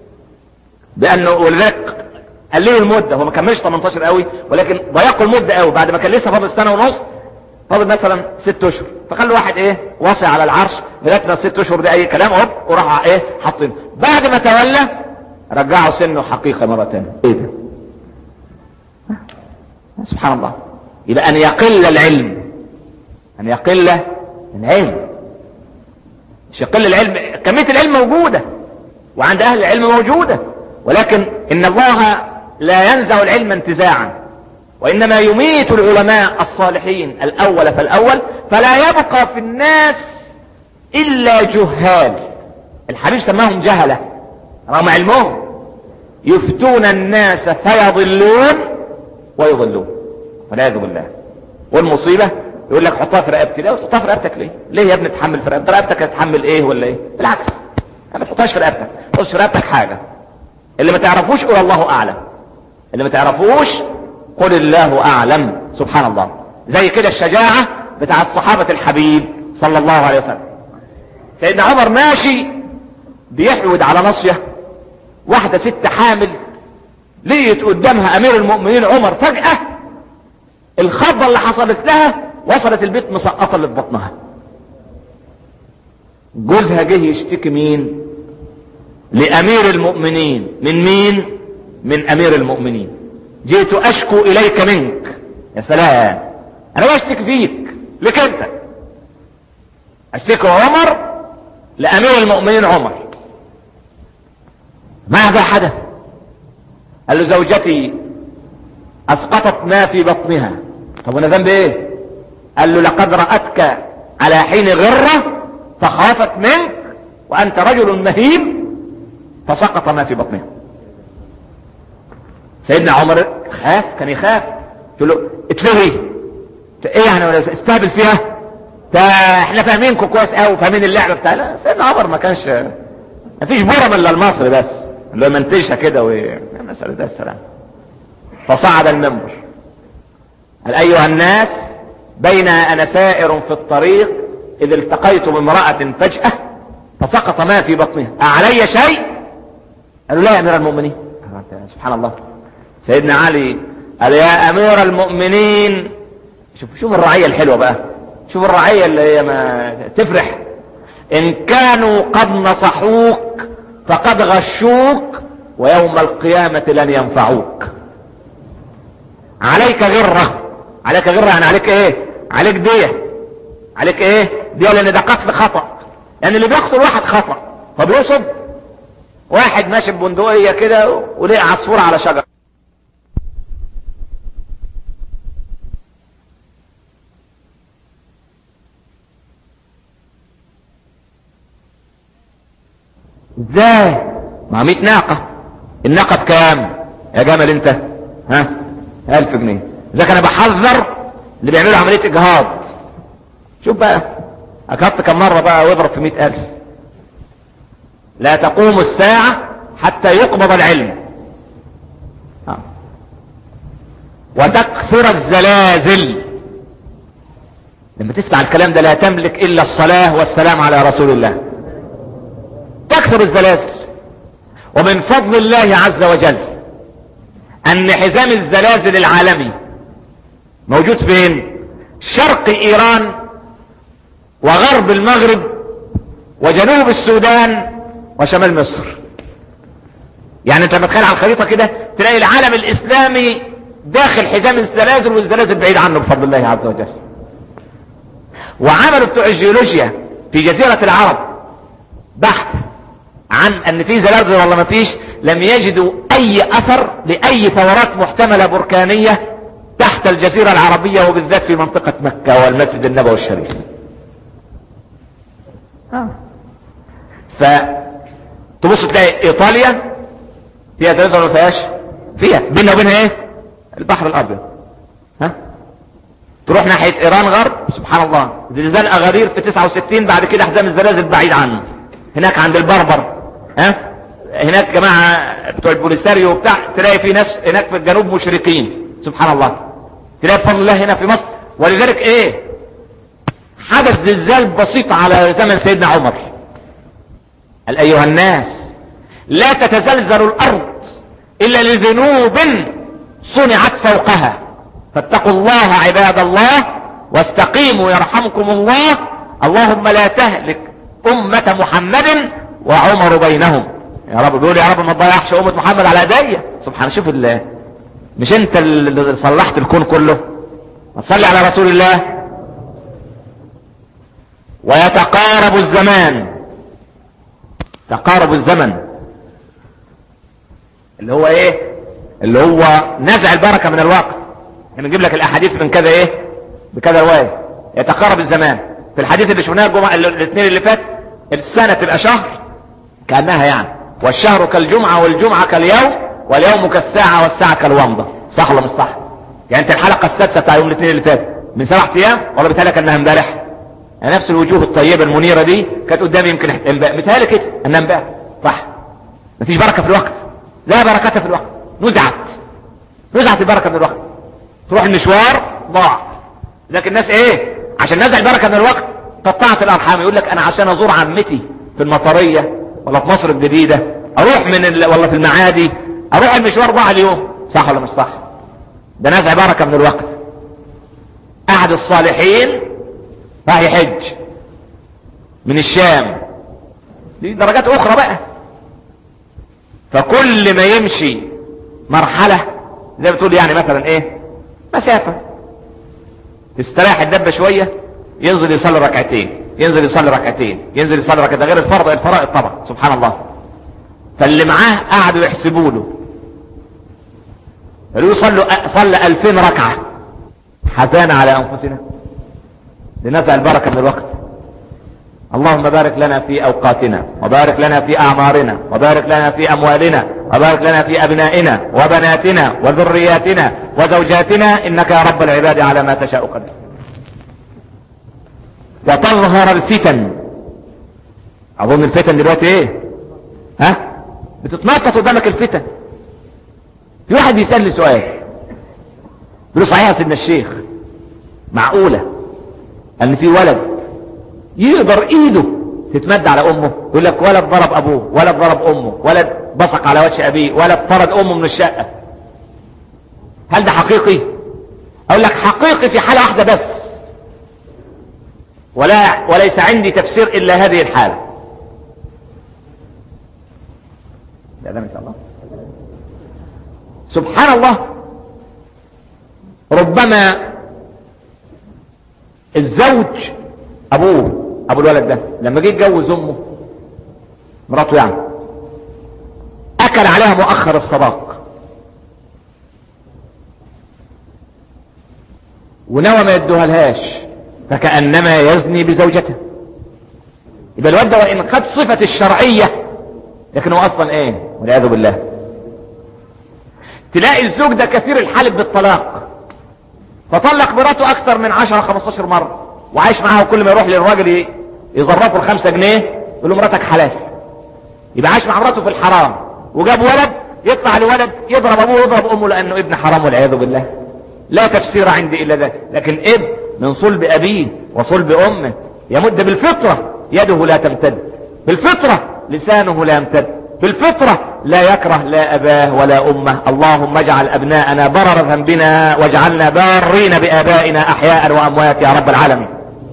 بانه ولذلك قللوا المدة هو ما كملش 18 قوي ولكن ضيقوا المدة قوي بعد ما كان لسه فاضل سنة ونص فاضل مثلا ست اشهر فخلوا واحد ايه واصي على العرش لغايه ما ست اشهر دي اي كلام اهو وراح ايه حاطينه بعد ما تولى رجعوا سنه حقيقة مرة ثانيه ايه ده سبحان الله يبقى ان يقل العلم ان يقل العلم مش يقل العلم كمية العلم موجودة وعند اهل العلم موجودة ولكن ان الله لا ينزع العلم انتزاعا وإنما يميت العلماء الصالحين الأول فالأول فلا يبقى في الناس إلا جهال الحبيب سماهم جهلة رغم علمهم يفتون الناس فيضلون ويضلون والعياذ بالله والمصيبة يقول لك حطها في رقبتي لا تحطها في رقبتك ليه؟ ليه يا ابني تحمل في رقبتك؟ رقبتك هتحمل ايه ولا ايه؟ بالعكس ما تحطهاش في رقبتك، ما في رقبتك حاجة. اللي ما تعرفوش قول الله اعلم. اللي ما تعرفوش قل الله اعلم سبحان الله. زي كده الشجاعة بتاعت صحابة الحبيب صلى الله عليه وسلم. سيدنا عمر ماشي بيحود على ناصية واحدة ست حامل لقيت قدامها امير المؤمنين عمر فجأة الخضة اللي حصلت لها وصلت البيت مسقطة اللي في بطنها جوزها جه يشتكي مين لامير المؤمنين من مين من امير المؤمنين جئت اشكو اليك منك يا سلام انا بشتكي فيك لك انت اشتكي عمر لامير المؤمنين عمر ماذا حدث قال له زوجتي اسقطت ما في بطنها طب وانا ذنبي ايه قال له لقد رأتك على حين غرة فخافت منك وانت رجل مهيب فسقط ما في بطنها سيدنا عمر خاف كان يخاف قلت له اتلغي ايه يعني استهبل فيها تا احنا فاهمينكم كويس قوي فاهمين اللعبه بتاع لا سيدنا عمر ما كانش ما فيش برم الا المصري بس اللي هو منتشها كده و مسألة ده السلام فصعد المنبر قال ايها الناس بين انا سائر في الطريق اذ التقيت بامرأة فجأة فسقط ما في بطنها اعلي شيء قالوا لا يا امير المؤمنين سبحان الله سيدنا علي قال يا امير المؤمنين شوف شوف الرعية الحلوة بقى شوف الرعية اللي هي ما تفرح ان كانوا قد نصحوك فقد غشوك ويوم القيامة لن ينفعوك عليك غرة عليك غرة يعني عليك ايه عليك دية عليك ايه دية لان ده قتل خطأ يعني اللي بيقتل واحد خطأ فبيقصد واحد ماشي ببندقية كده ولقى عصفورة على شجرة ازاي مع 100 ناقة الناقة بكام يا جمل انت ها الف جنيه اذا كان بحذر اللي بيعملوا عملية اجهاض شوف بقى اكبت كم مرة بقى واضرب في مئة الف لا تقوم الساعة حتى يقبض العلم ها. وتكثر الزلازل لما تسمع الكلام ده لا تملك الا الصلاة والسلام على رسول الله تكثر الزلازل ومن فضل الله عز وجل ان حزام الزلازل العالمي موجود فين شرق ايران وغرب المغرب وجنوب السودان وشمال مصر يعني انت متخيل على الخريطة كده تلاقي العالم الاسلامي داخل حزام الزلازل والزلازل بعيد عنه بفضل الله عز وجل وعملوا بتوع الجيولوجيا في جزيرة العرب بحث عن ان في زلازل ولا ما فيش لم يجدوا اي اثر لاي ثورات محتملة بركانية تحت الجزيرة العربية وبالذات في منطقة مكة والمسجد النبوي الشريف فتبص تلاقي ايطاليا فيها زلازل ولا ما فيهاش فيها بيننا وبينها ايه البحر الابيض ها تروح ناحية ايران غرب سبحان الله زلزال اغادير في 69 بعد كده حزام الزلازل بعيد عنه هناك عند البربر ها هناك جماعة بتوع البوليساريو وبتاع تلاقي في ناس هناك في الجنوب مشركين سبحان الله تلاقي بفضل الله هنا في مصر ولذلك ايه حدث زلزال بسيط على زمن سيدنا عمر قال ايها الناس لا تتزلزل الارض الا لذنوب صنعت فوقها فاتقوا الله عباد الله واستقيموا يرحمكم الله اللهم لا تهلك امة محمد وعمر بينهم يا رب بيقول يا رب ما تضيعش امة محمد على ايديا سبحان شوف الله مش انت اللي صلحت الكون كله صلي على رسول الله ويتقارب الزمان تقارب الزمن اللي هو ايه اللي هو نزع البركة من الواقع احنا نجيب لك الاحاديث من كذا ايه بكذا روايه يتقارب الزمان في الحديث اللي شفناه الجمعه الاثنين اللي فات السنه تبقى شهر كانها يعني والشهر كالجمعه والجمعه كاليوم واليوم كالساعه والساعه كالومضه صح ولا مش صح يعني انت الحلقه السادسه بتاع يوم الاثنين اللي فات من سبعة ايام ولا بتهيألك انها امبارح يعني نفس الوجوه الطيبه المنيره دي كانت قدامي يمكن متهيألي كده انها امبارح صح مفيش بركه في الوقت لا بركه في الوقت نزعت نزعت البركه من الوقت تروح المشوار ضاع لكن الناس ايه عشان نزع البركه من الوقت قطعت الارحام يقول لك انا عشان ازور عمتي في المطريه ولا في مصر الجديده اروح من ال... ولا في المعادي اروح المشوار ضاع اليوم صح ولا مش صح ده نزع بركه من الوقت احد الصالحين راح يحج من الشام دي درجات اخرى بقى فكل ما يمشي مرحلة زي بتقول يعني مثلا ايه مسافة تستريح الدبة شوية ينزل يصلي ركعتين ينزل يصلي ركعتين ينزل يصلي ركعتين ده غير الفرض الفرائض طبعا سبحان الله فاللي معاه قعدوا يحسبوا له قالوا صلوا صلى 2000 ركعة حزان على انفسنا لنزع البركة من الوقت اللهم بارك لنا في اوقاتنا وبارك لنا في اعمارنا وبارك لنا في اموالنا وبارك لنا في ابنائنا وبناتنا وذرياتنا وزوجاتنا انك يا رب العباد على ما تشاء قدير وتظهر الفتن اظن الفتن دلوقتي ايه ها بتتنطط قدامك الفتن في واحد بيسألني سؤال بيقول صحيح يا سيدنا الشيخ معقولة ان في ولد يقدر ايده تتمد على امه يقول لك ولد ضرب ابوه ولد ضرب امه ولد بصق على وجه ابيه ولد طرد امه من الشقة هل ده حقيقي اقول لك حقيقي في حالة واحدة بس ولا وليس عندي تفسير الا هذه الحالة ده ان شاء الله سبحان الله ربما الزوج ابوه ابو الولد ده لما جه يتجوز امه مراته يعني اكل عليها مؤخر الصداق ونوى ما يدوها لهاش فكأنما يزني بزوجته يبقى الواد ده وان خد صفة الشرعية لكن هو اصلا ايه والعياذ بالله تلاقي الزوج ده كثير الحلف بالطلاق فطلق مراته اكثر من 10 15 مرة وعايش معاها وكل ما يروح للراجل يظرفه الخمسة جنيه يقول له مراتك حلال يبقى عايش مع مراته في الحرام وجاب ولد يطلع لولد يضرب ابوه ويضرب امه لانه ابن حرام والعياذ بالله لا تفسير عندي الا ذلك لكن اب من صلب ابيه وصلب امه يمد بالفطرة يده لا تمتد بالفطرة لسانه لا يمتد بالفطرة لا يكره لا أباه ولا أمه اللهم اجعل أبناءنا برر ذنبنا واجعلنا بارين بآبائنا أحياء وأموات يا رب العالمين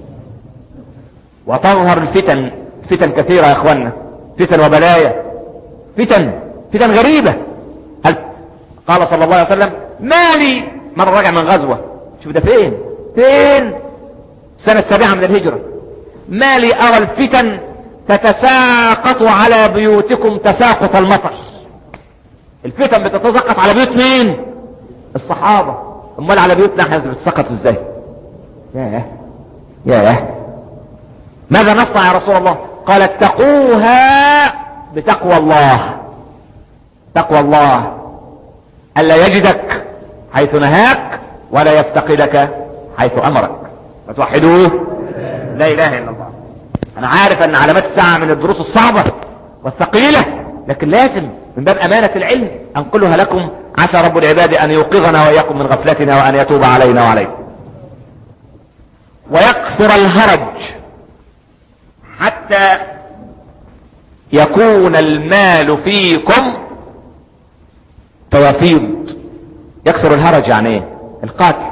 وتظهر الفتن فتن كثيرة يا أخوانا فتن وبلايا فتن فتن غريبة هل قال صلى الله عليه وسلم ما لي من رجع من غزوة شوف ده فين فين السنة السابعة من الهجرة ما لي أرى الفتن تتساقط على بيوتكم تساقط المطر الفتن بتتساقط على بيوت مين الصحابة امال على بيوتنا احنا بتتساقط ازاي ياه ياه ماذا نصنع يا رسول الله قال اتقوها بتقوى الله تقوى الله الا يجدك حيث نهاك ولا يفتقدك حيث امرك فتوحدوه لا اله الا الله انا عارف ان علامات الساعة من الدروس الصعبة والثقيلة لكن لازم من باب امانة العلم انقلها لكم عسى رب العباد ان يوقظنا واياكم من غفلتنا وان يتوب علينا وعليكم ويكثر الهرج حتى يكون المال فيكم فيفيض يكثر الهرج يعني ايه القتل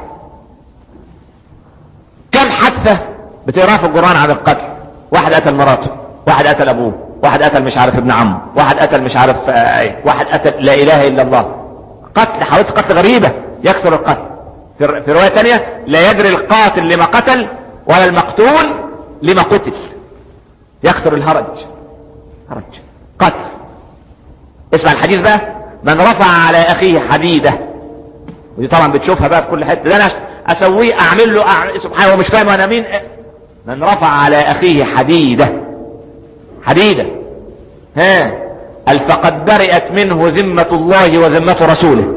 كم حادثة بتقراها في القرآن عن القتل واحد قتل مراته واحد قتل ابوه واحد قتل مش عارف ابن عمه واحد قتل مش عارف ايه واحد قتل لا اله الا الله قتل حوادث قتل غريبة يكثر القتل في رواية تانية لا يدري القاتل لما قتل ولا المقتول لما قتل يكثر الهرج هرج قتل اسمع الحديث بقى من رفع على اخيه حديدة ودي طبعا بتشوفها بقى في كل حته ده انا اسويه اعمل له أعمل سبحان الله مش فاهم انا مين من رفع على اخيه حديده حديده ها قال فقد برئت منه ذمه الله وذمه رسوله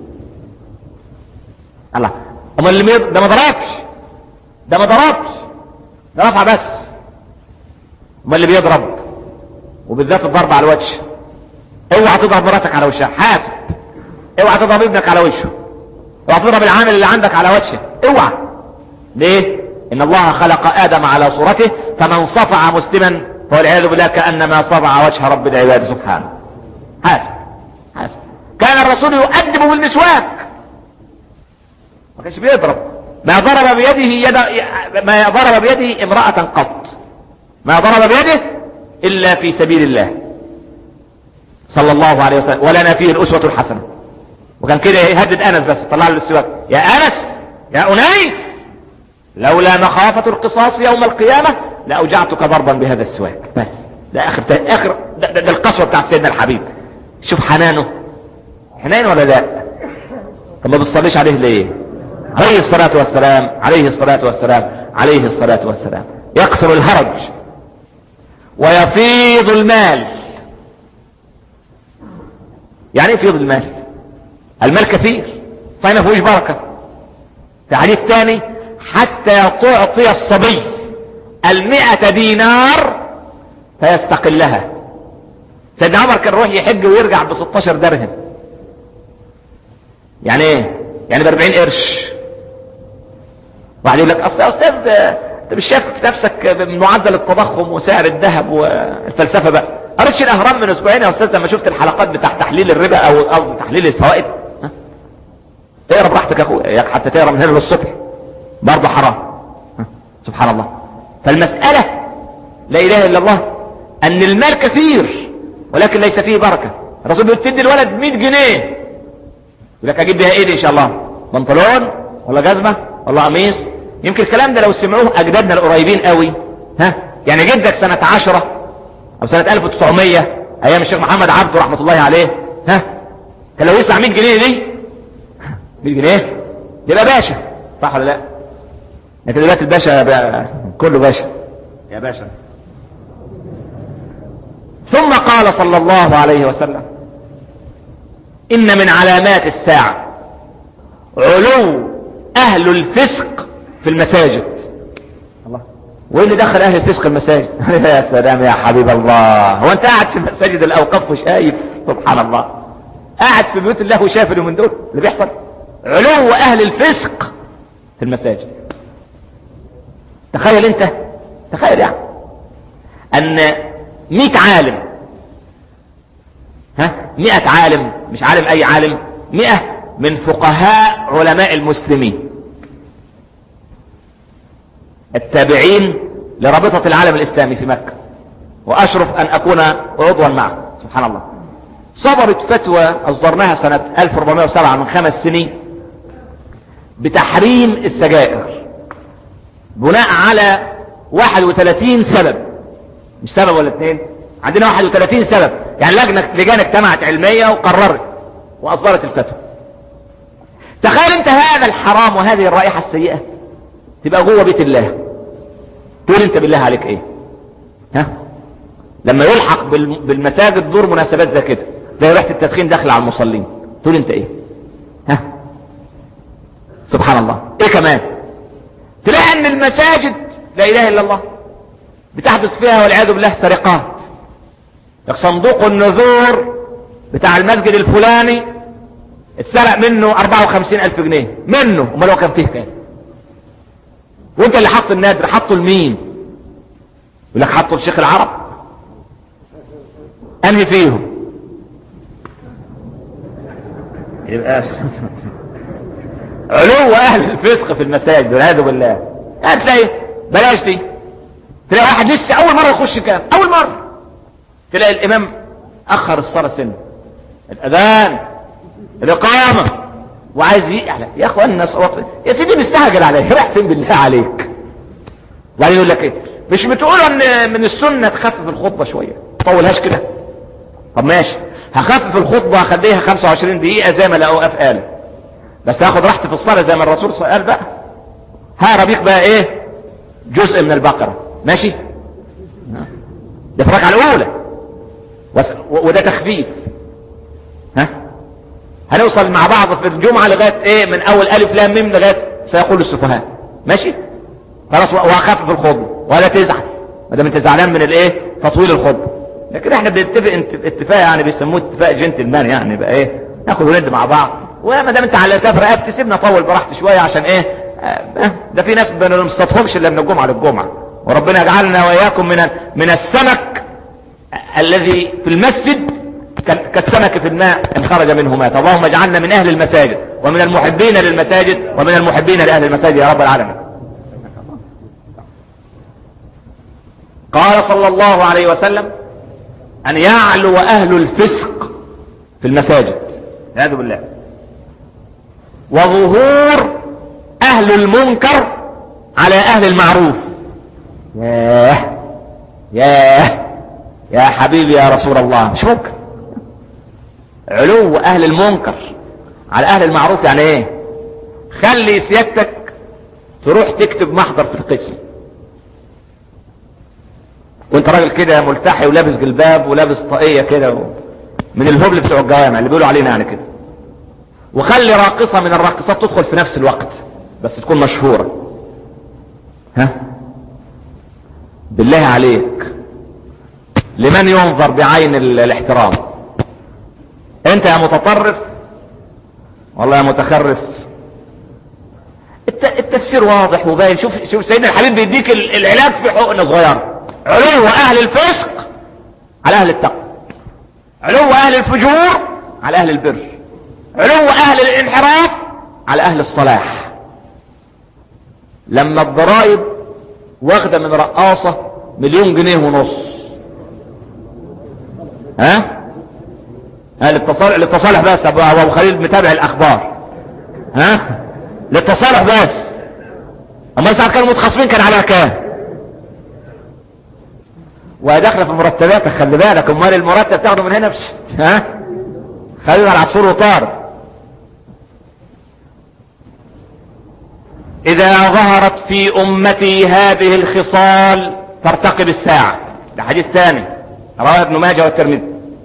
الله امال اللي ميض ده ما ضربش ده ما ضربش ده رفع بس امال اللي بيضرب وبالذات الضرب على الوجه اوعى تضرب مراتك على وشها حاسب اوعى تضرب ابنك على وشه اوعى تضرب العامل اللي عندك على وجهه اوعى ليه ان الله خلق ادم على صورته فمن صفع مسلما فالعياذ بالله كانما صفع وجه رب العباد سبحانه حاسب حاسب كان الرسول يؤدب بالمسواك ما كانش بيضرب ما ضرب بيده يد ما ضرب بيده امرأة قط ما ضرب بيده إلا في سبيل الله صلى الله عليه وسلم ولنا فيه الأسوة الحسنة وكان كده يهدد أنس بس طلع له السواك يا أنس يا أنيس لولا مخافة القصاص يوم القيامة لأوجعتك ضربا بهذا السواك بس ده آخر ده آخر ده, ده, ده القسوة بتاعت سيدنا الحبيب شوف حنانه حنان ولا لا طب ما بتصليش عليه ليه عليه الصلاة والسلام عليه الصلاة والسلام عليه الصلاة والسلام يكثر الهرج ويفيض المال يعني ايه يفيض المال المال كثير فما فيهوش بركة في حديث ثاني حتى تعطي الصبي المئة دينار فيستقلها سيدنا عمر كان يروح يحج ويرجع ب 16 درهم يعني ايه يعني ب 40 قرش واحد يقول لك اصل يا استاذ انت مش شايف في نفسك من معدل التضخم وسعر الذهب والفلسفه بقى قريتش الاهرام من اسبوعين يا استاذ لما شفت الحلقات بتاع تحليل الربا او او تحليل الفوائد ها اقرا براحتك يا اخويا حتى تقرا من هنا للصبح برضه حرام ها؟ سبحان الله فالمساله لا اله الا الله ان المال كثير ولكن ليس فيه بركه الرسول بيقول تدي الولد 100 جنيه يقول لك اجيب بيها ايه دي ان شاء الله بنطلون ولا جزمه ولا قميص يمكن الكلام ده لو سمعوه اجدادنا القريبين قوي ها يعني جدك سنة عشرة او سنة 1900 ايام الشيخ محمد عبده رحمة الله عليه ها كان لو يسمع 100 جنيه دي 100 جنيه يبقى باشا صح ولا لا لكن دلوقتي الباشا بقى كله باشا يا باشا ثم قال صلى الله عليه وسلم ان من علامات الساعة علو اهل الفسق في المساجد الله وايه اللي دخل اهل الفسق المساجد يا سلام يا حبيب الله هو انت قاعد في مساجد الاوقاف وشايف سبحان الله قاعد في بيوت الله وشايف اللي من دول اللي بيحصل علو اهل الفسق في المساجد تخيل انت تخيل يعني ان مئة عالم ها مئة عالم مش عالم اي عالم مئة من فقهاء علماء المسلمين التابعين لرابطة العالم الإسلامي في مكة وأشرف أن أكون عضوا معه سبحان الله صدرت فتوى أصدرناها سنة 1407 من خمس سنين بتحريم السجائر بناء على 31 سبب مش سبب ولا اثنين عندنا 31 سبب يعني لجنة لجان اجتمعت علمية وقررت وأصدرت الفتوى تخيل انت هذا الحرام وهذه الرائحة السيئة تبقى جوه بيت الله تقول انت بالله عليك ايه ها لما يلحق بالمساجد دور مناسبات زي كده زي ريحه التدخين داخل على المصلين تقول انت ايه ها سبحان الله ايه كمان تلاقي ان المساجد لا اله الا الله بتحدث فيها والعياذ بالله سرقات صندوق النذور بتاع المسجد الفلاني اتسرق منه 54 الف جنيه منه امال هو كان فيه كام وانت اللي حط النادر حطه لمين يقول لك حطه لشيخ العرب انهي فيهم يبقى علو اهل الفسق في المساجد والعياذ بالله هتلاقي بلاش دي تلاقي واحد لسه اول مره يخش كام اول مره تلاقي الامام اخر الصلاه سنه الاذان الاقامه وعايز يحلى يا اخوانا صوت يا سيدي مستعجل عليه رايح فين بالله عليك وبعدين يقول لك ايه مش بتقول ان من السنه تخفف الخطبه شويه طولهاش كده طب ماشي هخفف الخطبه هخليها 25 دقيقه زي ما الاوقاف قال بس هاخد راحتي في الصلاة زي ما الرسول قال بقى هقرا بيك بقى ايه جزء من البقرة ماشي ده في الركعة الأولى وده تخفيف ها هنوصل مع بعض في الجمعة لغاية ايه من اول الف لام ميم لغاية سيقول السفهاء ماشي خلاص وهخفف الخطبة ولا تزعل ما دام انت زعلان من الايه تطويل الخطبة لكن احنا بنتفق اتفاق يعني بيسموه اتفاق جنتلمان يعني بقى ايه ناخد وند مع بعض وما دام انت على كف رقبتي سيبنا اطول براحتي شويه عشان ايه آه ده في ناس ما بنصطادهمش الا من الجمعه للجمعه وربنا يجعلنا واياكم من من السمك الذي في المسجد كالسمك في الماء ان خرج منه مات اللهم اجعلنا من اهل المساجد ومن المحبين للمساجد ومن المحبين لاهل المساجد يا رب العالمين قال صلى الله عليه وسلم ان يعلو اهل الفسق في المساجد والعياذ بالله وظهور اهل المنكر على اهل المعروف ياه ياه يا حبيبي يا رسول الله مش ممكن علو اهل المنكر على اهل المعروف يعني ايه خلي سيادتك تروح تكتب محضر في القسم وانت راجل كده ملتحي ولابس جلباب ولابس طاقية كده و... من الهبل بتوع الجوامع اللي بيقولوا علينا يعني كده وخلي راقصة من الراقصات تدخل في نفس الوقت بس تكون مشهورة ها بالله عليك لمن ينظر بعين الاحترام انت يا متطرف والله يا متخرف التفسير واضح وباين شوف شوف سيدنا الحبيب بيديك العلاج في حقنه صغيره علو اهل الفسق على اهل التقوى علو اهل الفجور على اهل البر علو اهل الانحراف على اهل الصلاح لما الضرائب واخده من رقاصه مليون جنيه ونص ها ها للتصالح للتصالح بس ابو خليل متابع الاخبار ها للتصالح بس اما ساعة كانوا متخاصمين كان على كام وداخله في مرتباتك خلي بالك امال المرتب تاخده من هنا بس ها خلينا على العصفور وطار اذا ظهرت في امتي هذه الخصال ترتقب الساعة ده حديث ثاني رواه ابن ماجه والترمذي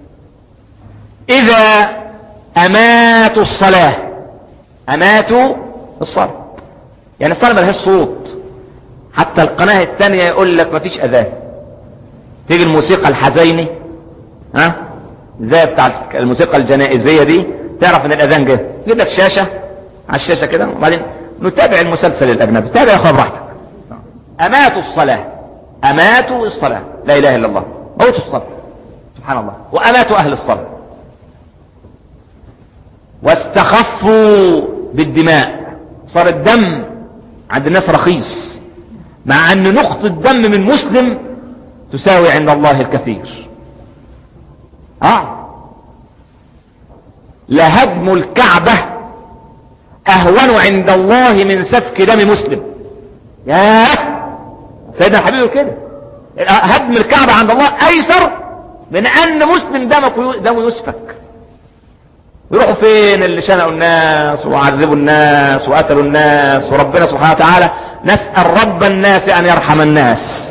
اذا اماتوا الصلاة اماتوا الصلاة يعني الصلاة ملهاش صوت حتى القناة الثانية يقول لك مفيش اذان تيجي الموسيقى الحزيني ها زي بتاع الموسيقى الجنائزية دي تعرف ان الاذان جه جيب لك شاشة على الشاشة كده وبعدين نتابع المسلسل الاجنبي تابع يا اخويا براحتك اماتوا الصلاة اماتوا الصلاة لا اله الا الله موتوا الصلاة سبحان الله واماتوا اهل الصلاة واستخفوا بالدماء صار الدم عند الناس رخيص مع ان نقطة دم من مسلم تساوي عند الله الكثير اه لهدم الكعبة اهون عند الله من سفك دم مسلم يا سيدنا الحبيب كده هدم الكعبة عند الله ايسر من ان مسلم دمه دمه يسفك يروحوا فين اللي شنقوا الناس وعذبوا الناس وقتلوا الناس وربنا سبحانه وتعالى نسأل رب الناس ان يرحم الناس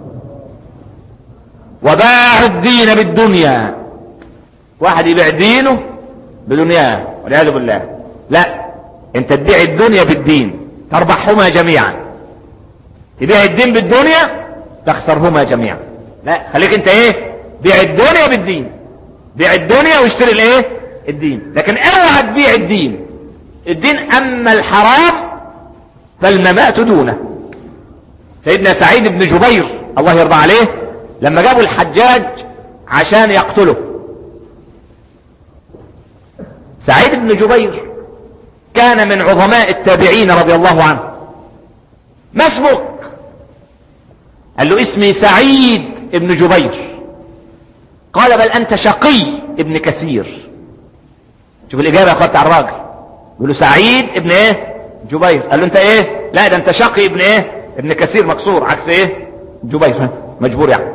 وباعوا الدين بالدنيا واحد يبيع دينه بدنياه والعياذ بالله لا انت تبيع الدنيا بالدين تربحهما جميعا تبيع الدين بالدنيا تخسرهما جميعا لا خليك انت ايه بيع الدنيا بالدين بيع الدنيا واشتري الايه الدين لكن اوعى تبيع الدين الدين اما الحرام فالممات دونه سيدنا سعيد بن جبير الله يرضى عليه لما جابوا الحجاج عشان يقتله سعيد بن جبير كان من عظماء التابعين رضي الله عنه ما اسمك قال له اسمي سعيد ابن جبير قال بل انت شقي ابن كثير شوف الاجابه يا اخوات على الراجل يقول له سعيد ابن ايه جبير قال له انت ايه لا ده انت شقي ابن ايه ابن كثير مكسور عكس ايه جبير مجبور يعني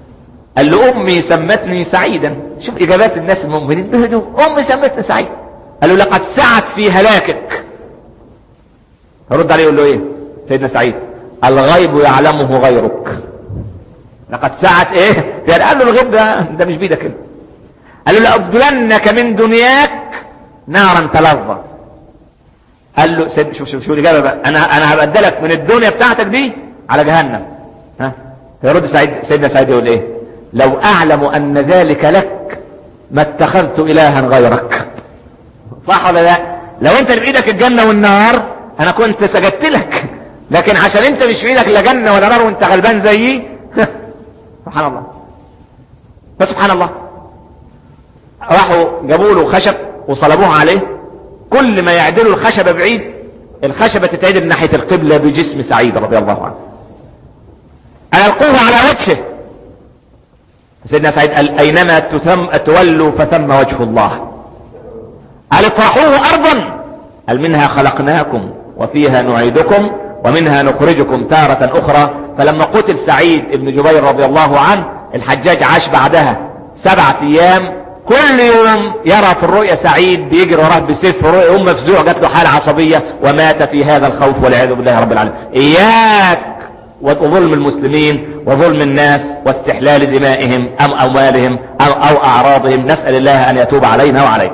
قال له امي سمتني سعيدا شوف اجابات الناس المؤمنين بهدوء امي سمتني سعيد قال له لقد سعت في هلاكك يرد عليه يقول له ايه سيدنا سعيد الغيب يعلمه غيرك لقد سعت ايه يعني قال له الغيب ده ده مش بيدك انت قال له لأبدلنك من دنياك نارا تلظى قال له سيد شوف شوف شوف الإجابة بقى أنا أنا هبدلك من الدنيا بتاعتك دي على جهنم ها فيرد سعيد سيدنا سعيد يقول إيه لو أعلم أن ذلك لك ما اتخذت إلها غيرك صح ولا لا لو أنت اللي بإيدك الجنة والنار أنا كنت سجدت لك لكن عشان أنت مش في إيدك لا جنة ولا نار وأنت غلبان زيي سبحان الله فسبحان الله راحوا جابوا له خشب وصلبوه عليه كل ما يعدلوا الخشبة بعيد الخشبة تتعدل ناحية القبلة بجسم سعيد رضي الله عنه ألقوه على وجهه سيدنا سعيد قال أينما تثم تولوا فثم وجه الله قال اطرحوه أرضا قال منها خلقناكم وفيها نعيدكم ومنها نخرجكم تارة أخرى فلما قتل سعيد بن جبير رضي الله عنه الحجاج عاش بعدها سبعة أيام كل يوم يرى في الرؤيا سعيد بيجري وراه بسيف في الرؤيا يوم مفزوع جات له حالة عصبية ومات في هذا الخوف والعياذ بالله رب العالمين إياك وظلم المسلمين وظلم الناس واستحلال دمائهم أم أموالهم أو, أو أعراضهم نسأل الله أن يتوب علينا وعليكم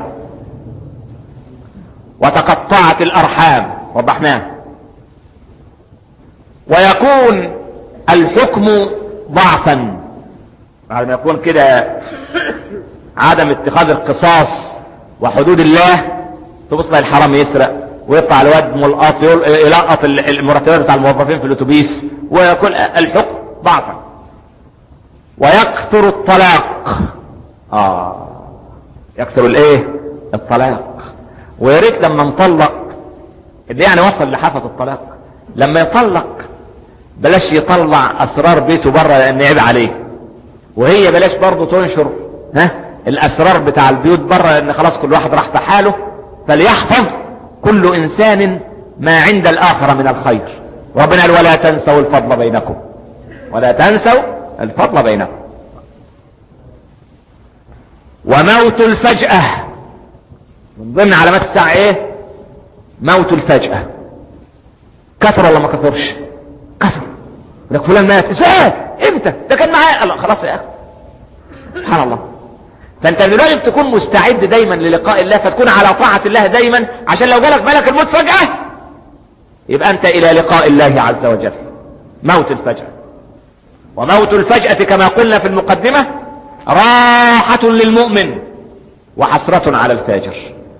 وتقطعت الأرحام وضحناه ويكون الحكم ضعفا بعد ما يكون كده عدم اتخاذ القصاص وحدود الله تبص الحرام يسرق ويطلع الواد ملقط يلقط المرتبات بتاع الموظفين في الاتوبيس ويكون الحكم ضعفا ويكثر الطلاق اه يكثر الايه الطلاق ويا ريت لما نطلق اللي يعني وصل لحافة الطلاق لما يطلق بلاش يطلع اسرار بيته بره لان عيب عليه وهي بلاش برضه تنشر ها الاسرار بتاع البيوت بره لان خلاص كل واحد راح في حاله فليحفظ كل انسان ما عند الاخر من الخير ربنا قال ولا تنسوا الفضل بينكم ولا تنسوا الفضل بينكم وموت الفجأة من ضمن علامات الساعة ايه موت الفجأة كثر ولا ما كثرش كثر لك فلان مات ازاي امتى ده كان معايا الله خلاص يا اخي سبحان الله فانت دلوقتي تكون مستعد دايما للقاء الله فتكون على طاعة الله دايما عشان لو جالك ملك الموت فجأة يبقى انت الى لقاء الله عز وجل موت الفجأة وموت الفجأة كما قلنا في المقدمة راحة للمؤمن وحسرة على الفاجر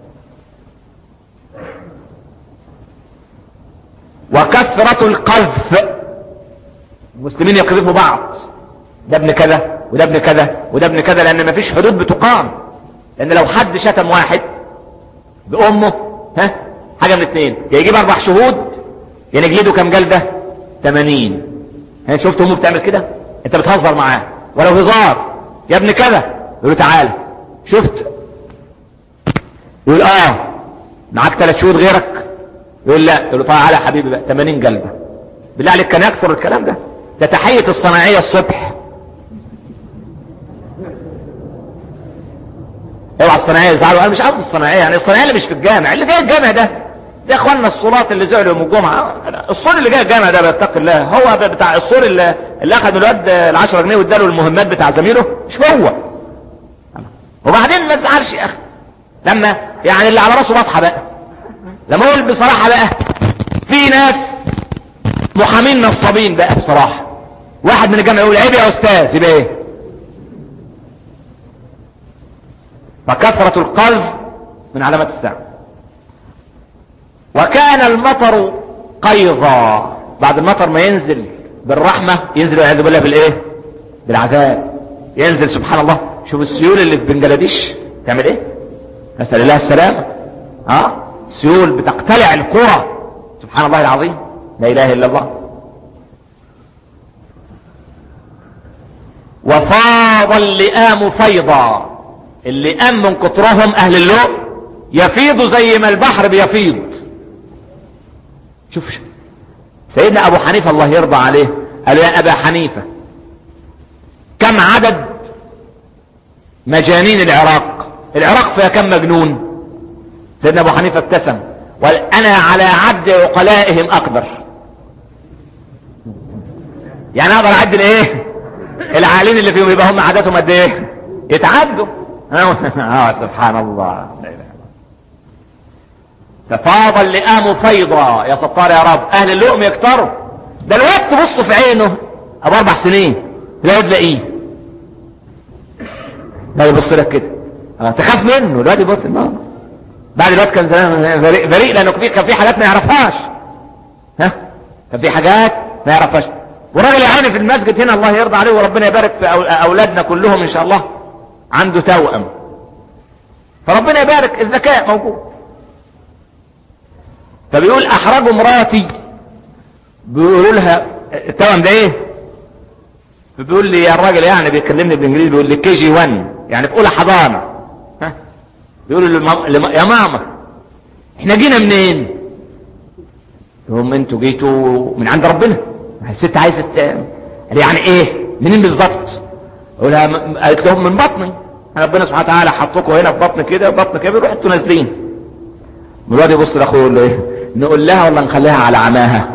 وكثرة القذف المسلمين يقذفوا بعض ده ابن كذا وده ابن كذا وده ابن كذا لان مفيش حدود بتقام لان لو حد شتم واحد بامه ها حاجة من اثنين يا يجيب اربع شهود يا نجلده كام جلدة 80 ها شفت امه بتعمل كده انت بتهزر معاه ولو هزار يا ابن كذا يقول له تعالى شفت يقول اه معاك ثلاث شهود غيرك يقول لا يقول له تعالى يا حبيبي بقى 80 جلدة بالله عليك كان يكثر الكلام ده ده تحية الصناعية الصبح اوعى الصناعية يزعلوا انا مش قصدي الصناعية يعني الصناعية اللي مش في الجامع اللي جاي الجامع ده ده اخواننا الصلاة اللي زعلوا يوم الجمعة الصور اللي جاي الجامع ده بيتقي الله هو بتاع الصور اللي, اللي اخذ من الواد ال 10 جنيه واداله المهمات بتاع زميله مش هو وبعدين ما تزعلش يا اخي لما يعني اللي على راسه بطحة بقى لما اقول بصراحة بقى في ناس محامين نصابين بقى بصراحة واحد من الجامعة يقول عيب يا استاذ يبقى ايه فكثرة القذف من علامات الساعة وكان المطر قيضا بعد المطر ما ينزل بالرحمة ينزل والعياذ بالله بالايه بالعذاب ينزل سبحان الله شوف السيول اللي في بنجلاديش تعمل ايه نسأل الله السلامة ها أه؟ سيول بتقتلع القرى سبحان الله العظيم لا اله الا الله وفاض اللئام فيضا اللئام من كترهم اهل اللؤم يفيض زي ما البحر بيفيض شوف سيدنا ابو حنيفة الله يرضى عليه قال يا ابا حنيفة كم عدد مجانين العراق العراق فيها كم مجنون سيدنا ابو حنيفه ابتسم وقال انا على عد عقلائهم اقدر يعني اقدر اعد الايه العالين اللي فيهم يبقى هم عددهم قد ايه يتعدوا اه سبحان الله تفاضل لئام فيضا يا ستار يا رب اهل اللؤم يكتروا ده الوقت تبص في عينه ابو اربع سنين لا تلاقيه لا يبص لك كده اه تخاف منه الواد يبص النار بعد الواد كان زمان بريء, بريء لانه كان في حاجات ما يعرفهاش ها كان في حاجات ما يعرفهاش وراجل يعني في المسجد هنا الله يرضى عليه وربنا يبارك في اولادنا كلهم ان شاء الله عنده توأم فربنا يبارك الذكاء موجود فبيقول احرجوا مراتي بيقولوا لها التوأم ده ايه بيقول لي يا الراجل يعني بيكلمني بالانجليزي بيقول لي كي جي 1 يعني في اولى حضانه ها بيقولوا لماما يا ماما احنا جينا منين هم انتوا جيتوا من عند ربنا الست عايزه قال يعني ايه منين بالظبط اقولها قالت لهم من بطني ربنا سبحانه وتعالى حطكم هنا في بطن كده بطن كده بيروحوا انتوا نازلين الواد يبص لاخوه يقول له ايه نقول لها ولا نخليها على عماها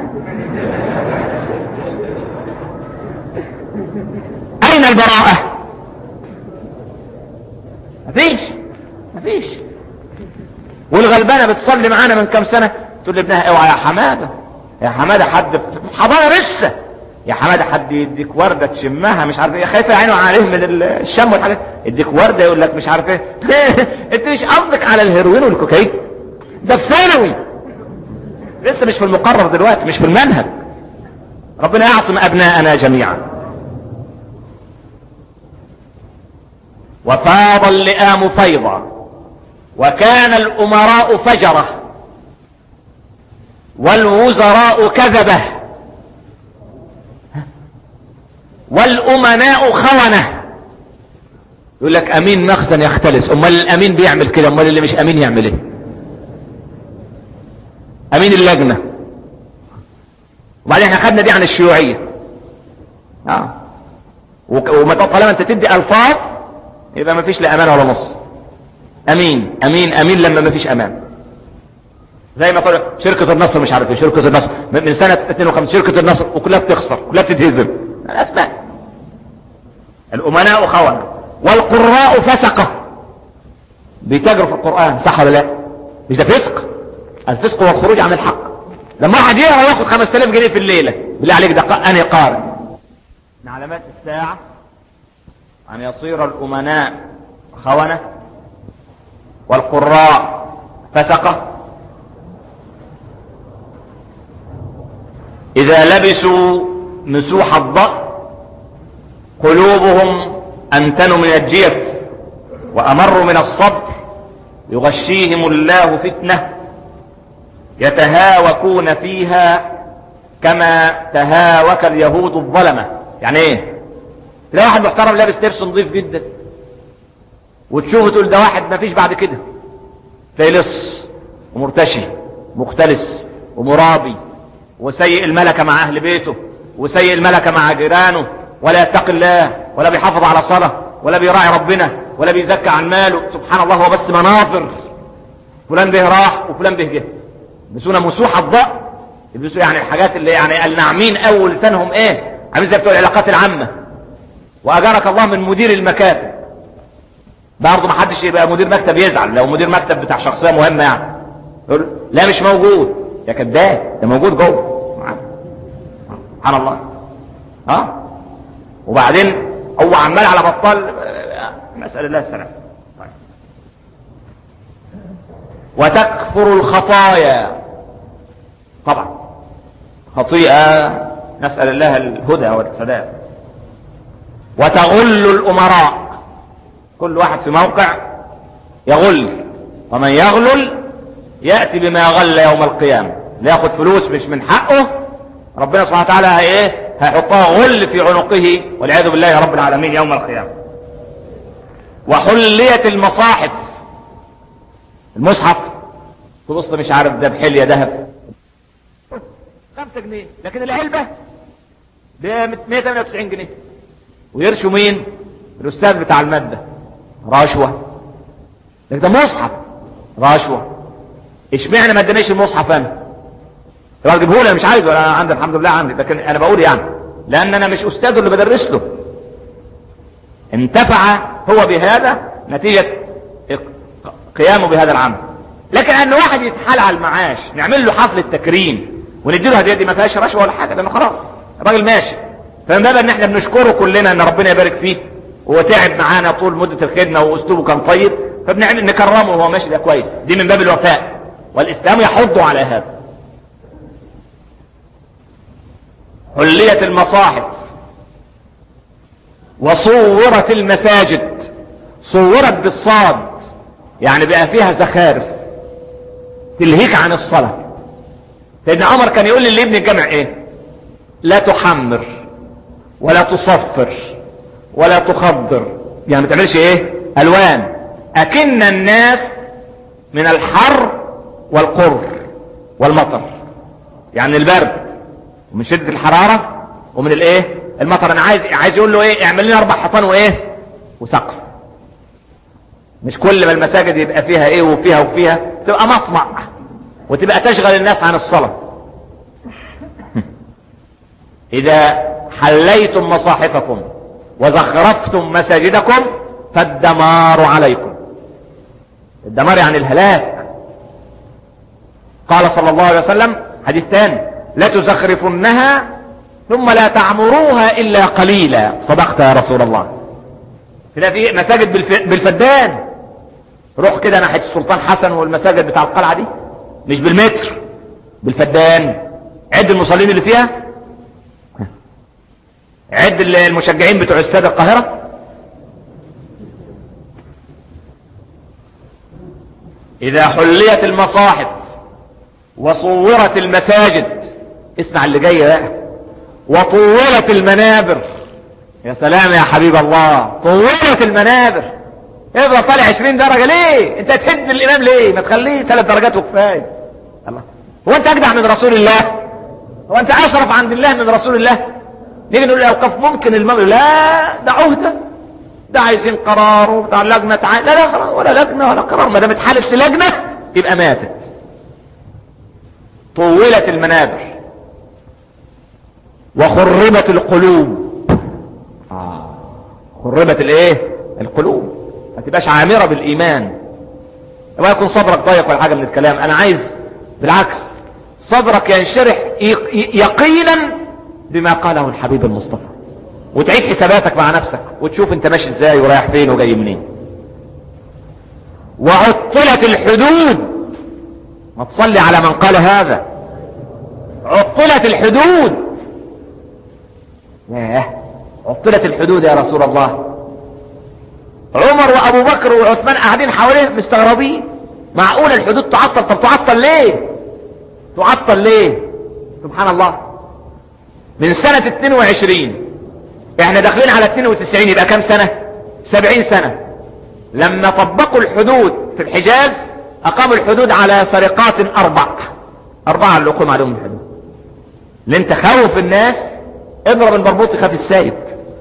اين البراءة مفيش مفيش والغلبانة بتصلي معانا من كام سنة تقول لابنها اوعى يا حمادة يا حمادة حد حضانة لسه يا حمادة حد يديك وردة تشمها مش عارف ايه خايفة عينه عليه من الشم والحاجات يديك وردة يقول لك مش عارف ايه انت مش قصدك على الهيروين والكوكايين ده في ثانوي لسه مش في المقرر دلوقتي مش في المنهج ربنا يعصم ابناءنا جميعا وفاض اللئام فيضا وكان الامراء فجره والوزراء كذبه والامناء خونه يقول لك امين مخزن يختلس امال الامين بيعمل كده امال اللي مش امين يعمل ايه امين اللجنه وبعدين احنا خدنا دي عن الشيوعيه اه وما طالما انت تدي الفاظ يبقى ما فيش لا امان ولا نص امين امين امين لما ما فيش امان زي ما قال شركة النصر مش عارف ايه شركة النصر من سنة 52 شركة النصر وكلها بتخسر كلها بتتهزم الاسماء الامناء خونة والقراء فسقة بيتاجروا في القرآن صح ولا لا مش ده فسق الفسق هو الخروج عن الحق لما واحد يقرا ياخد 5000 جنيه في الليلة بالله عليك ده انا قارئ من علامات الساعة أن يصير الأمناء خونة والقراء فسقة إذا لبسوا مسوح الضأ قلوبهم أنتن من الجيف وأمر من الصبر يغشيهم الله فتنة يتهاوكون فيها كما تهاوك اليهود الظلمة يعني ايه تلاقي واحد محترم لابس لبس نظيف جدا وتشوفه تقول ده واحد ما فيش بعد كده تلاقي لص ومرتشي مختلس ومرابي وسيء الملكة مع أهل بيته وسيء الملكة مع جيرانه ولا يتقي الله ولا بيحافظ على صلاة ولا بيراعي ربنا ولا بيزكى عن ماله سبحان الله هو بس مناظر فلان به راح وفلان به جه يلبسونا مسوح الضاء يلبسوا يعني الحاجات اللي يعني الناعمين اول لسانهم ايه عامل زي بتوع العلاقات العامه واجرك الله من مدير المكاتب برضه ما حدش يبقى مدير مكتب يزعل لو مدير مكتب بتاع شخصيه مهمه يعني يقول لا مش موجود يا كذاب ده موجود جوه سبحان الله ها وبعدين هو عمال على بطال نسال الله السلامه طيب. وتكثر الخطايا طبعا خطيئه نسال الله الهدى والسداد وتغل الامراء كل واحد في موقع يغل ومن يغلل ياتي بما غل يوم القيامه لياخد فلوس مش من حقه ربنا سبحانه وتعالى ايه هيحطها غل في عنقه والعياذ بالله يا رب العالمين يوم القيامه وحليت المصاحف المصحف تبص مش عارف ده بحليه ذهب خمسة جنيه لكن العلبة ب 198 جنيه ويرشوا مين الاستاذ بتاع المادة رشوة ده مصحف رشوة اشمعنى ما ادانيش المصحف انا طب اجيبه لي مش عايزه انا عندي الحمد لله عندي لكن انا بقول يعني لان انا مش استاذه اللي بدرس له انتفع هو بهذا نتيجة قيامه بهذا العمل لكن ان واحد يتحال على المعاش نعمل له حفلة تكريم ونديله هدية دي ما فيهاش رشوة ولا حاجة لانه خلاص الراجل ماشي فمن باب ان احنا بنشكره كلنا ان ربنا يبارك فيه وهو تعب معانا طول مدة الخدمة واسلوبه كان طيب فبنعمل نكرمه وهو ماشي ده كويس دي من باب الوفاء والاسلام يحض على هذا حلية المصاحف وصورت المساجد صورت بالصاد يعني بقى فيها زخارف تلهيك عن الصلاة سيدنا عمر كان يقول لي ابن الجامع ايه لا تحمر ولا تصفر ولا تخضر يعني ما تعملش ايه الوان اكن الناس من الحر والقر والمطر يعني البرد ومن شدة الحرارة ومن الايه المطر انا عايز عايز يقول له ايه اعمل لنا اربع حيطان وايه وسقف مش كل ما المساجد يبقى فيها ايه وفيها وفيها تبقى مطمع وتبقى تشغل الناس عن الصلاة اذا حليتم مصاحفكم وزخرفتم مساجدكم فالدمار عليكم الدمار يعني الهلاك قال صلى الله عليه وسلم حديث ثاني لا تزخرفنها ثم لا تعمروها الا قليلا صدقت يا رسول الله كده في مساجد بالف... بالفدان روح كده ناحيه السلطان حسن والمساجد بتاع القلعه دي مش بالمتر بالفدان عد المصلين اللي فيها عد المشجعين بتوع استاد القاهره اذا حليت المصاحف وصورت المساجد اسمع اللي جاي بقى وطولت المنابر يا سلام يا حبيب الله طولت المنابر افضل طالع 20 درجة ليه انت تحد الامام ليه ما تخليه ثلاث درجات وكفاية الله هو انت اجدع من رسول الله هو انت اشرف عند الله من رسول الله نيجي نقول الاوقاف ممكن المغرب لا ده عهدة ده عايزين قرار وبتاع لجنة تعالى لا لا خلاص ولا لجنة ولا قرار ما دام اتحالف في لجنة يبقى ماتت طولت المنابر وخربت القلوب آه. خربت الايه القلوب ما تبقاش عامرة بالايمان وما يكون صدرك ضيق ولا حاجة من الكلام انا عايز بالعكس صدرك ينشرح يقينا بما قاله الحبيب المصطفى وتعيد حساباتك مع نفسك وتشوف انت ماشي ازاي ورايح فين وجاي منين وعطلت الحدود ما تصلي على من قال هذا عطلت الحدود ياه عطلت الحدود يا رسول الله عمر وابو بكر وعثمان قاعدين حواليه مستغربين معقول الحدود تعطل طب تعطل ليه تعطل ليه سبحان الله من سنة 22 احنا داخلين على 92 يبقى كام سنة 70 سنة لما طبقوا الحدود في الحجاز اقاموا الحدود على سرقات اربع اربعة اللي اقوم عليهم الحدود اللي انت خوف الناس اضرب المربوط يخاف السايب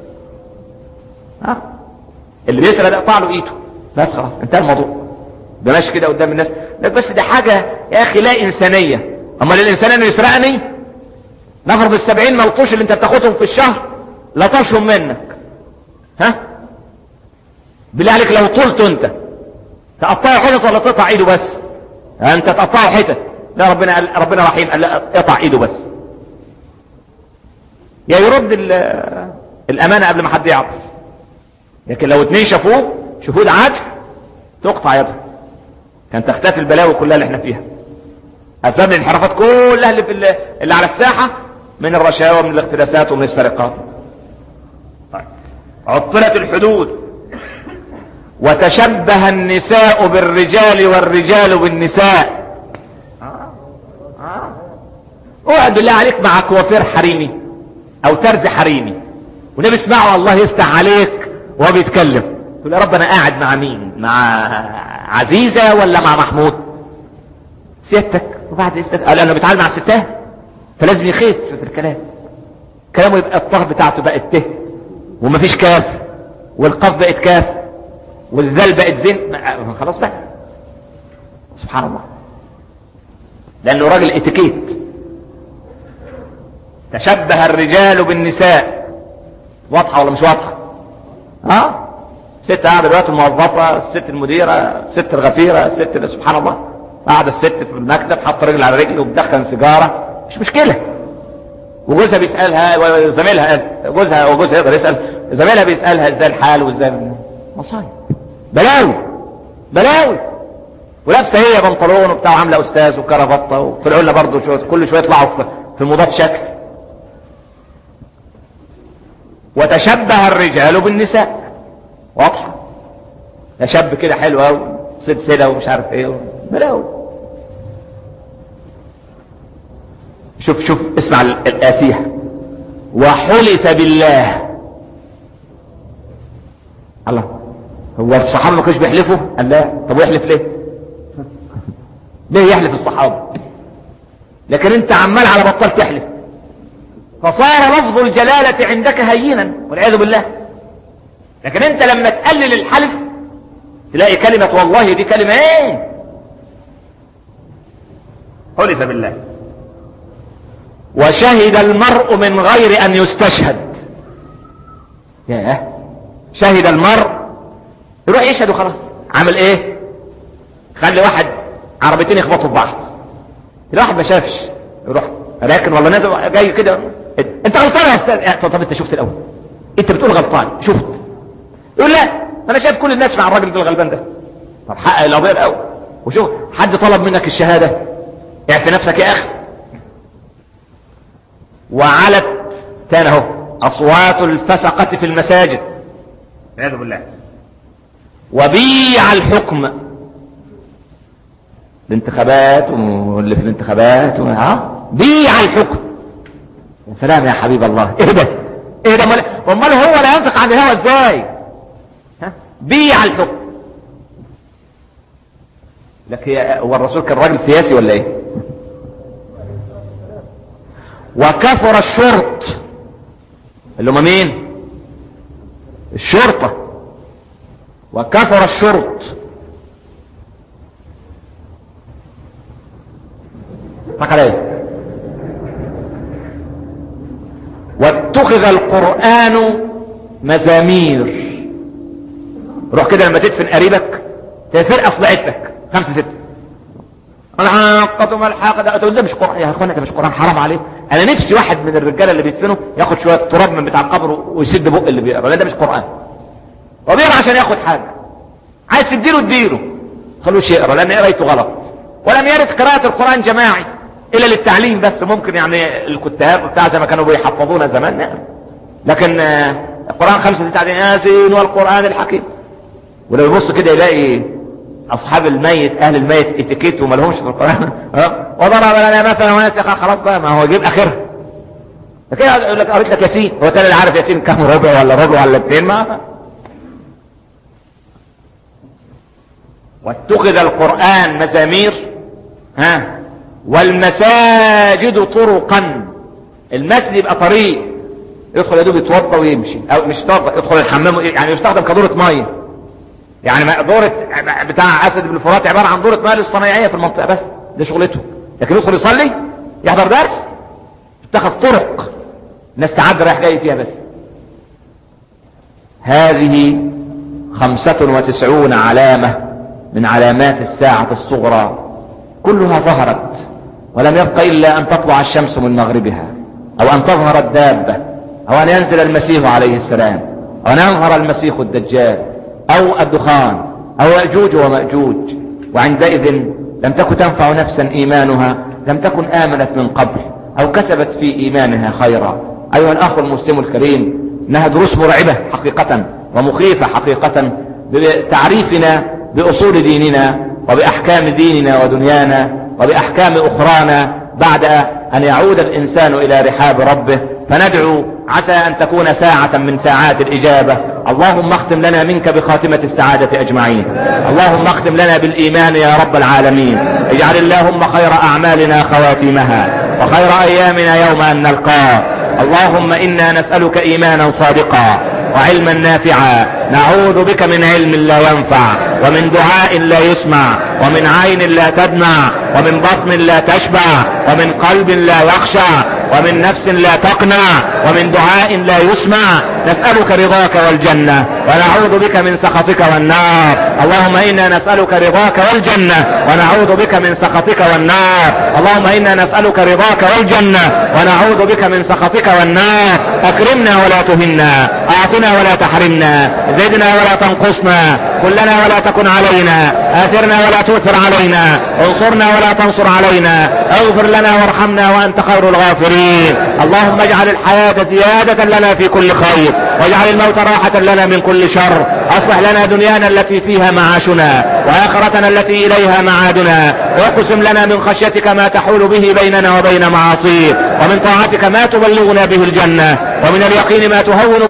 ها اللي بيسرق ده اقطع له ايده بس خلاص انتهى الموضوع ده ماشي كده قدام الناس لك بس دي حاجة يا اخي لا انسانية امال الانسان انه يسرقني نفرض السبعين ملطوش اللي انت بتاخدهم في الشهر لطشهم منك ها بالله عليك لو طولته انت تقطعه حتت ولا تقطع ايده بس انت تقطعه حتت لا ربنا قال ربنا رحيم قال لا اقطع ايده بس يا يرد الامانه قبل ما حد يعطف لكن لو اتنين شافوه شهود عدل تقطع يده كان تختفي البلاوي كلها اللي احنا فيها اسباب الانحرافات كلها اللي في اللي على الساحه من الرشاوى من الاختلاسات ومن السرقات طيب. عطلت الحدود وتشبه النساء بالرجال والرجال بالنساء اقعد بالله عليك مع كوافير حريمي او ترز حريمي ونبي اسمعه الله يفتح عليك وهو بيتكلم تقول يا رب انا قاعد مع مين مع عزيزة ولا مع محمود سيادتك وبعد انت قال انا بتعامل مع الستات فلازم يخيف في الكلام كلامه يبقى الطه بتاعته بقت ته ومفيش كاف والقاف بقت كاف والذال بقت زين خلاص بقى سبحان الله لانه راجل اتيكيت تشبه الرجال بالنساء واضحة ولا مش واضحة ها ست قاعدة دلوقتي موظفة الست المديرة الست الغفيرة الست اللي سبحان الله قاعدة الست في المكتب حاطة رجل على رجل وبتدخن سيجارة مش مشكلة وجوزها بيسألها وزميلها جوزها وجوزها يقدر يسأل زميلها بيسألها ازاي الحال وازاي مصايب بلاوي بلاوي ولابسه هي بنطلون وبتاع عامله استاذ وكرافطه وطلعوا لنا برضه شويه كل شويه يطلعوا في مضاد شكل وتشبه الرجال بالنساء واضحه ده شاب كده حلو قوي سلسله ومش عارف ايه بلاوي شوف شوف اسمع الآتية وحلف بالله الله هو الصحابة ما كانوش بيحلفوا قال لا طب ويحلف ليه ليه يحلف الصحابة لكن انت عمال على بطال تحلف فصار لفظ الجلالة عندك هينا والعياذ بالله لكن انت لما تقلل الحلف تلاقي كلمة والله دي كلمة ايه حلف بالله وشهد المرء من غير ان يستشهد ياه شهد المرء يروح يشهد وخلاص عمل ايه خلي واحد عربيتين يخبطوا في بعض الواحد ما شافش يروح راكن ولا نازل جاي كده انت غلطان يا استاذ طب انت شفت الاول انت بتقول غلطان شفت يقول لا انا شايف كل الناس مع الراجل ده الغلبان ده طب حقق القضيه الاول وشوف حد طلب منك الشهاده اعف نفسك يا اخي وعلت تاني اهو اصوات الفسقة في المساجد والعياذ بالله وبيع الحكم الانتخابات واللي في الانتخابات ها بيع الحكم يا سلام يا حبيب الله ايه ده ايه ده امال هو لا ينطق عن الهوى ازاي ها بيع الحكم لك هو الرسول كان راجل سياسي ولا ايه وكثر الشرط اللي هم مين الشرطة وكثر الشرط فقال ايه واتخذ القرآن مزامير روح كده لما تدفن قريبك فرقة في ضعتك خمسة ستة الحاقة ما الحاقة ده ده مش قرآن يا اخوانا ده مش قرآن حرام عليه انا نفسي واحد من الرجاله اللي بيدفنوا ياخد شويه تراب من بتاع القبر ويسد بق اللي بيقرا ده مش قرآن هو بيقرا عشان ياخد حاجه عايز تديله اديله خلوش يقرا لان قرايته غلط ولم يرد قراءة القرآن جماعي الا للتعليم بس ممكن يعني الكتاب بتاع زي ما كانوا بيحفظونا زمان نعم لكن القرآن خمسة ستة عدين ياسين والقرآن الحكيم ولو يبص كده يلاقي اصحاب الميت اهل الميت اتيكيت وما لهمش في القران ها وضرب لنا مثلا ونسي خلاص بقى ما هو يجيب اخرها لكن يقول لك قريت لك ياسين هو كان اللي عارف ياسين كم ربع ولا ربع ولا اثنين ما واتخذ القران مزامير ها والمساجد طرقا المسجد يبقى طريق يدخل يا دوب يتوضا ويمشي او مش يتوضا يدخل الحمام يعني يستخدم كدوره ميه يعني دورة بتاع اسد بن الفرات عبارة عن دورة مال الصنايعية في المنطقة بس ده شغلته لكن يدخل يصلي يحضر درس اتخذ طرق الناس تعدي رايح جاي فيها بس هذه خمسة وتسعون علامة من علامات الساعة الصغرى كلها ظهرت ولم يبق إلا أن تطلع الشمس من مغربها أو أن تظهر الدابة أو أن ينزل المسيح عليه السلام أو أن يظهر المسيح الدجال او الدخان او يأجوج ومأجوج وعندئذ لم تكن تنفع نفسا ايمانها لم تكن امنت من قبل او كسبت في ايمانها خيرا ايها الاخ المسلم الكريم انها دروس مرعبة حقيقة ومخيفة حقيقة بتعريفنا باصول ديننا وباحكام ديننا ودنيانا وباحكام اخرانا بعد ان يعود الانسان الى رحاب ربه فندعو عسى ان تكون ساعة من ساعات الاجابة اللهم اختم لنا منك بخاتمة السعادة اجمعين اللهم اختم لنا بالايمان يا رب العالمين اجعل اللهم خير اعمالنا خواتمها وخير ايامنا يوم ان نلقاك اللهم انا نسألك ايمانا صادقا وعلما نافعا نعوذ بك من علم لا ينفع ومن دعاء لا يسمع ومن عين لا تدمع ومن بطن لا تشبع ومن قلب لا يخشع ومن نفس لا تقنع ومن دعاء لا يسمع نسألك رضاك والجنة ونعوذ بك من سخطك والنار اللهم إنا نسألك رضاك والجنة ونعوذ بك من سخطك والنار اللهم إنا نسألك رضاك والجنة ونعوذ بك من سخطك والنار أكرمنا ولا تهنا أعطنا ولا تحرمنا زدنا ولا تنقصنا كلنا ولا تكن علينا آثرنا ولا تؤثر علينا انصرنا ولا تنصر علينا اغفر لنا وارحمنا وأنت خير الغافرين اللهم اجعل الحياة زيادة لنا في كل خير واجعل الموت راحة لنا من كل شر اصلح لنا دنيانا التي فيها معاشنا واخرتنا التي اليها معادنا واقسم لنا من خشيتك ما تحول به بيننا وبين معاصيك ومن طاعتك ما تبلغنا به الجنة ومن اليقين ما تهون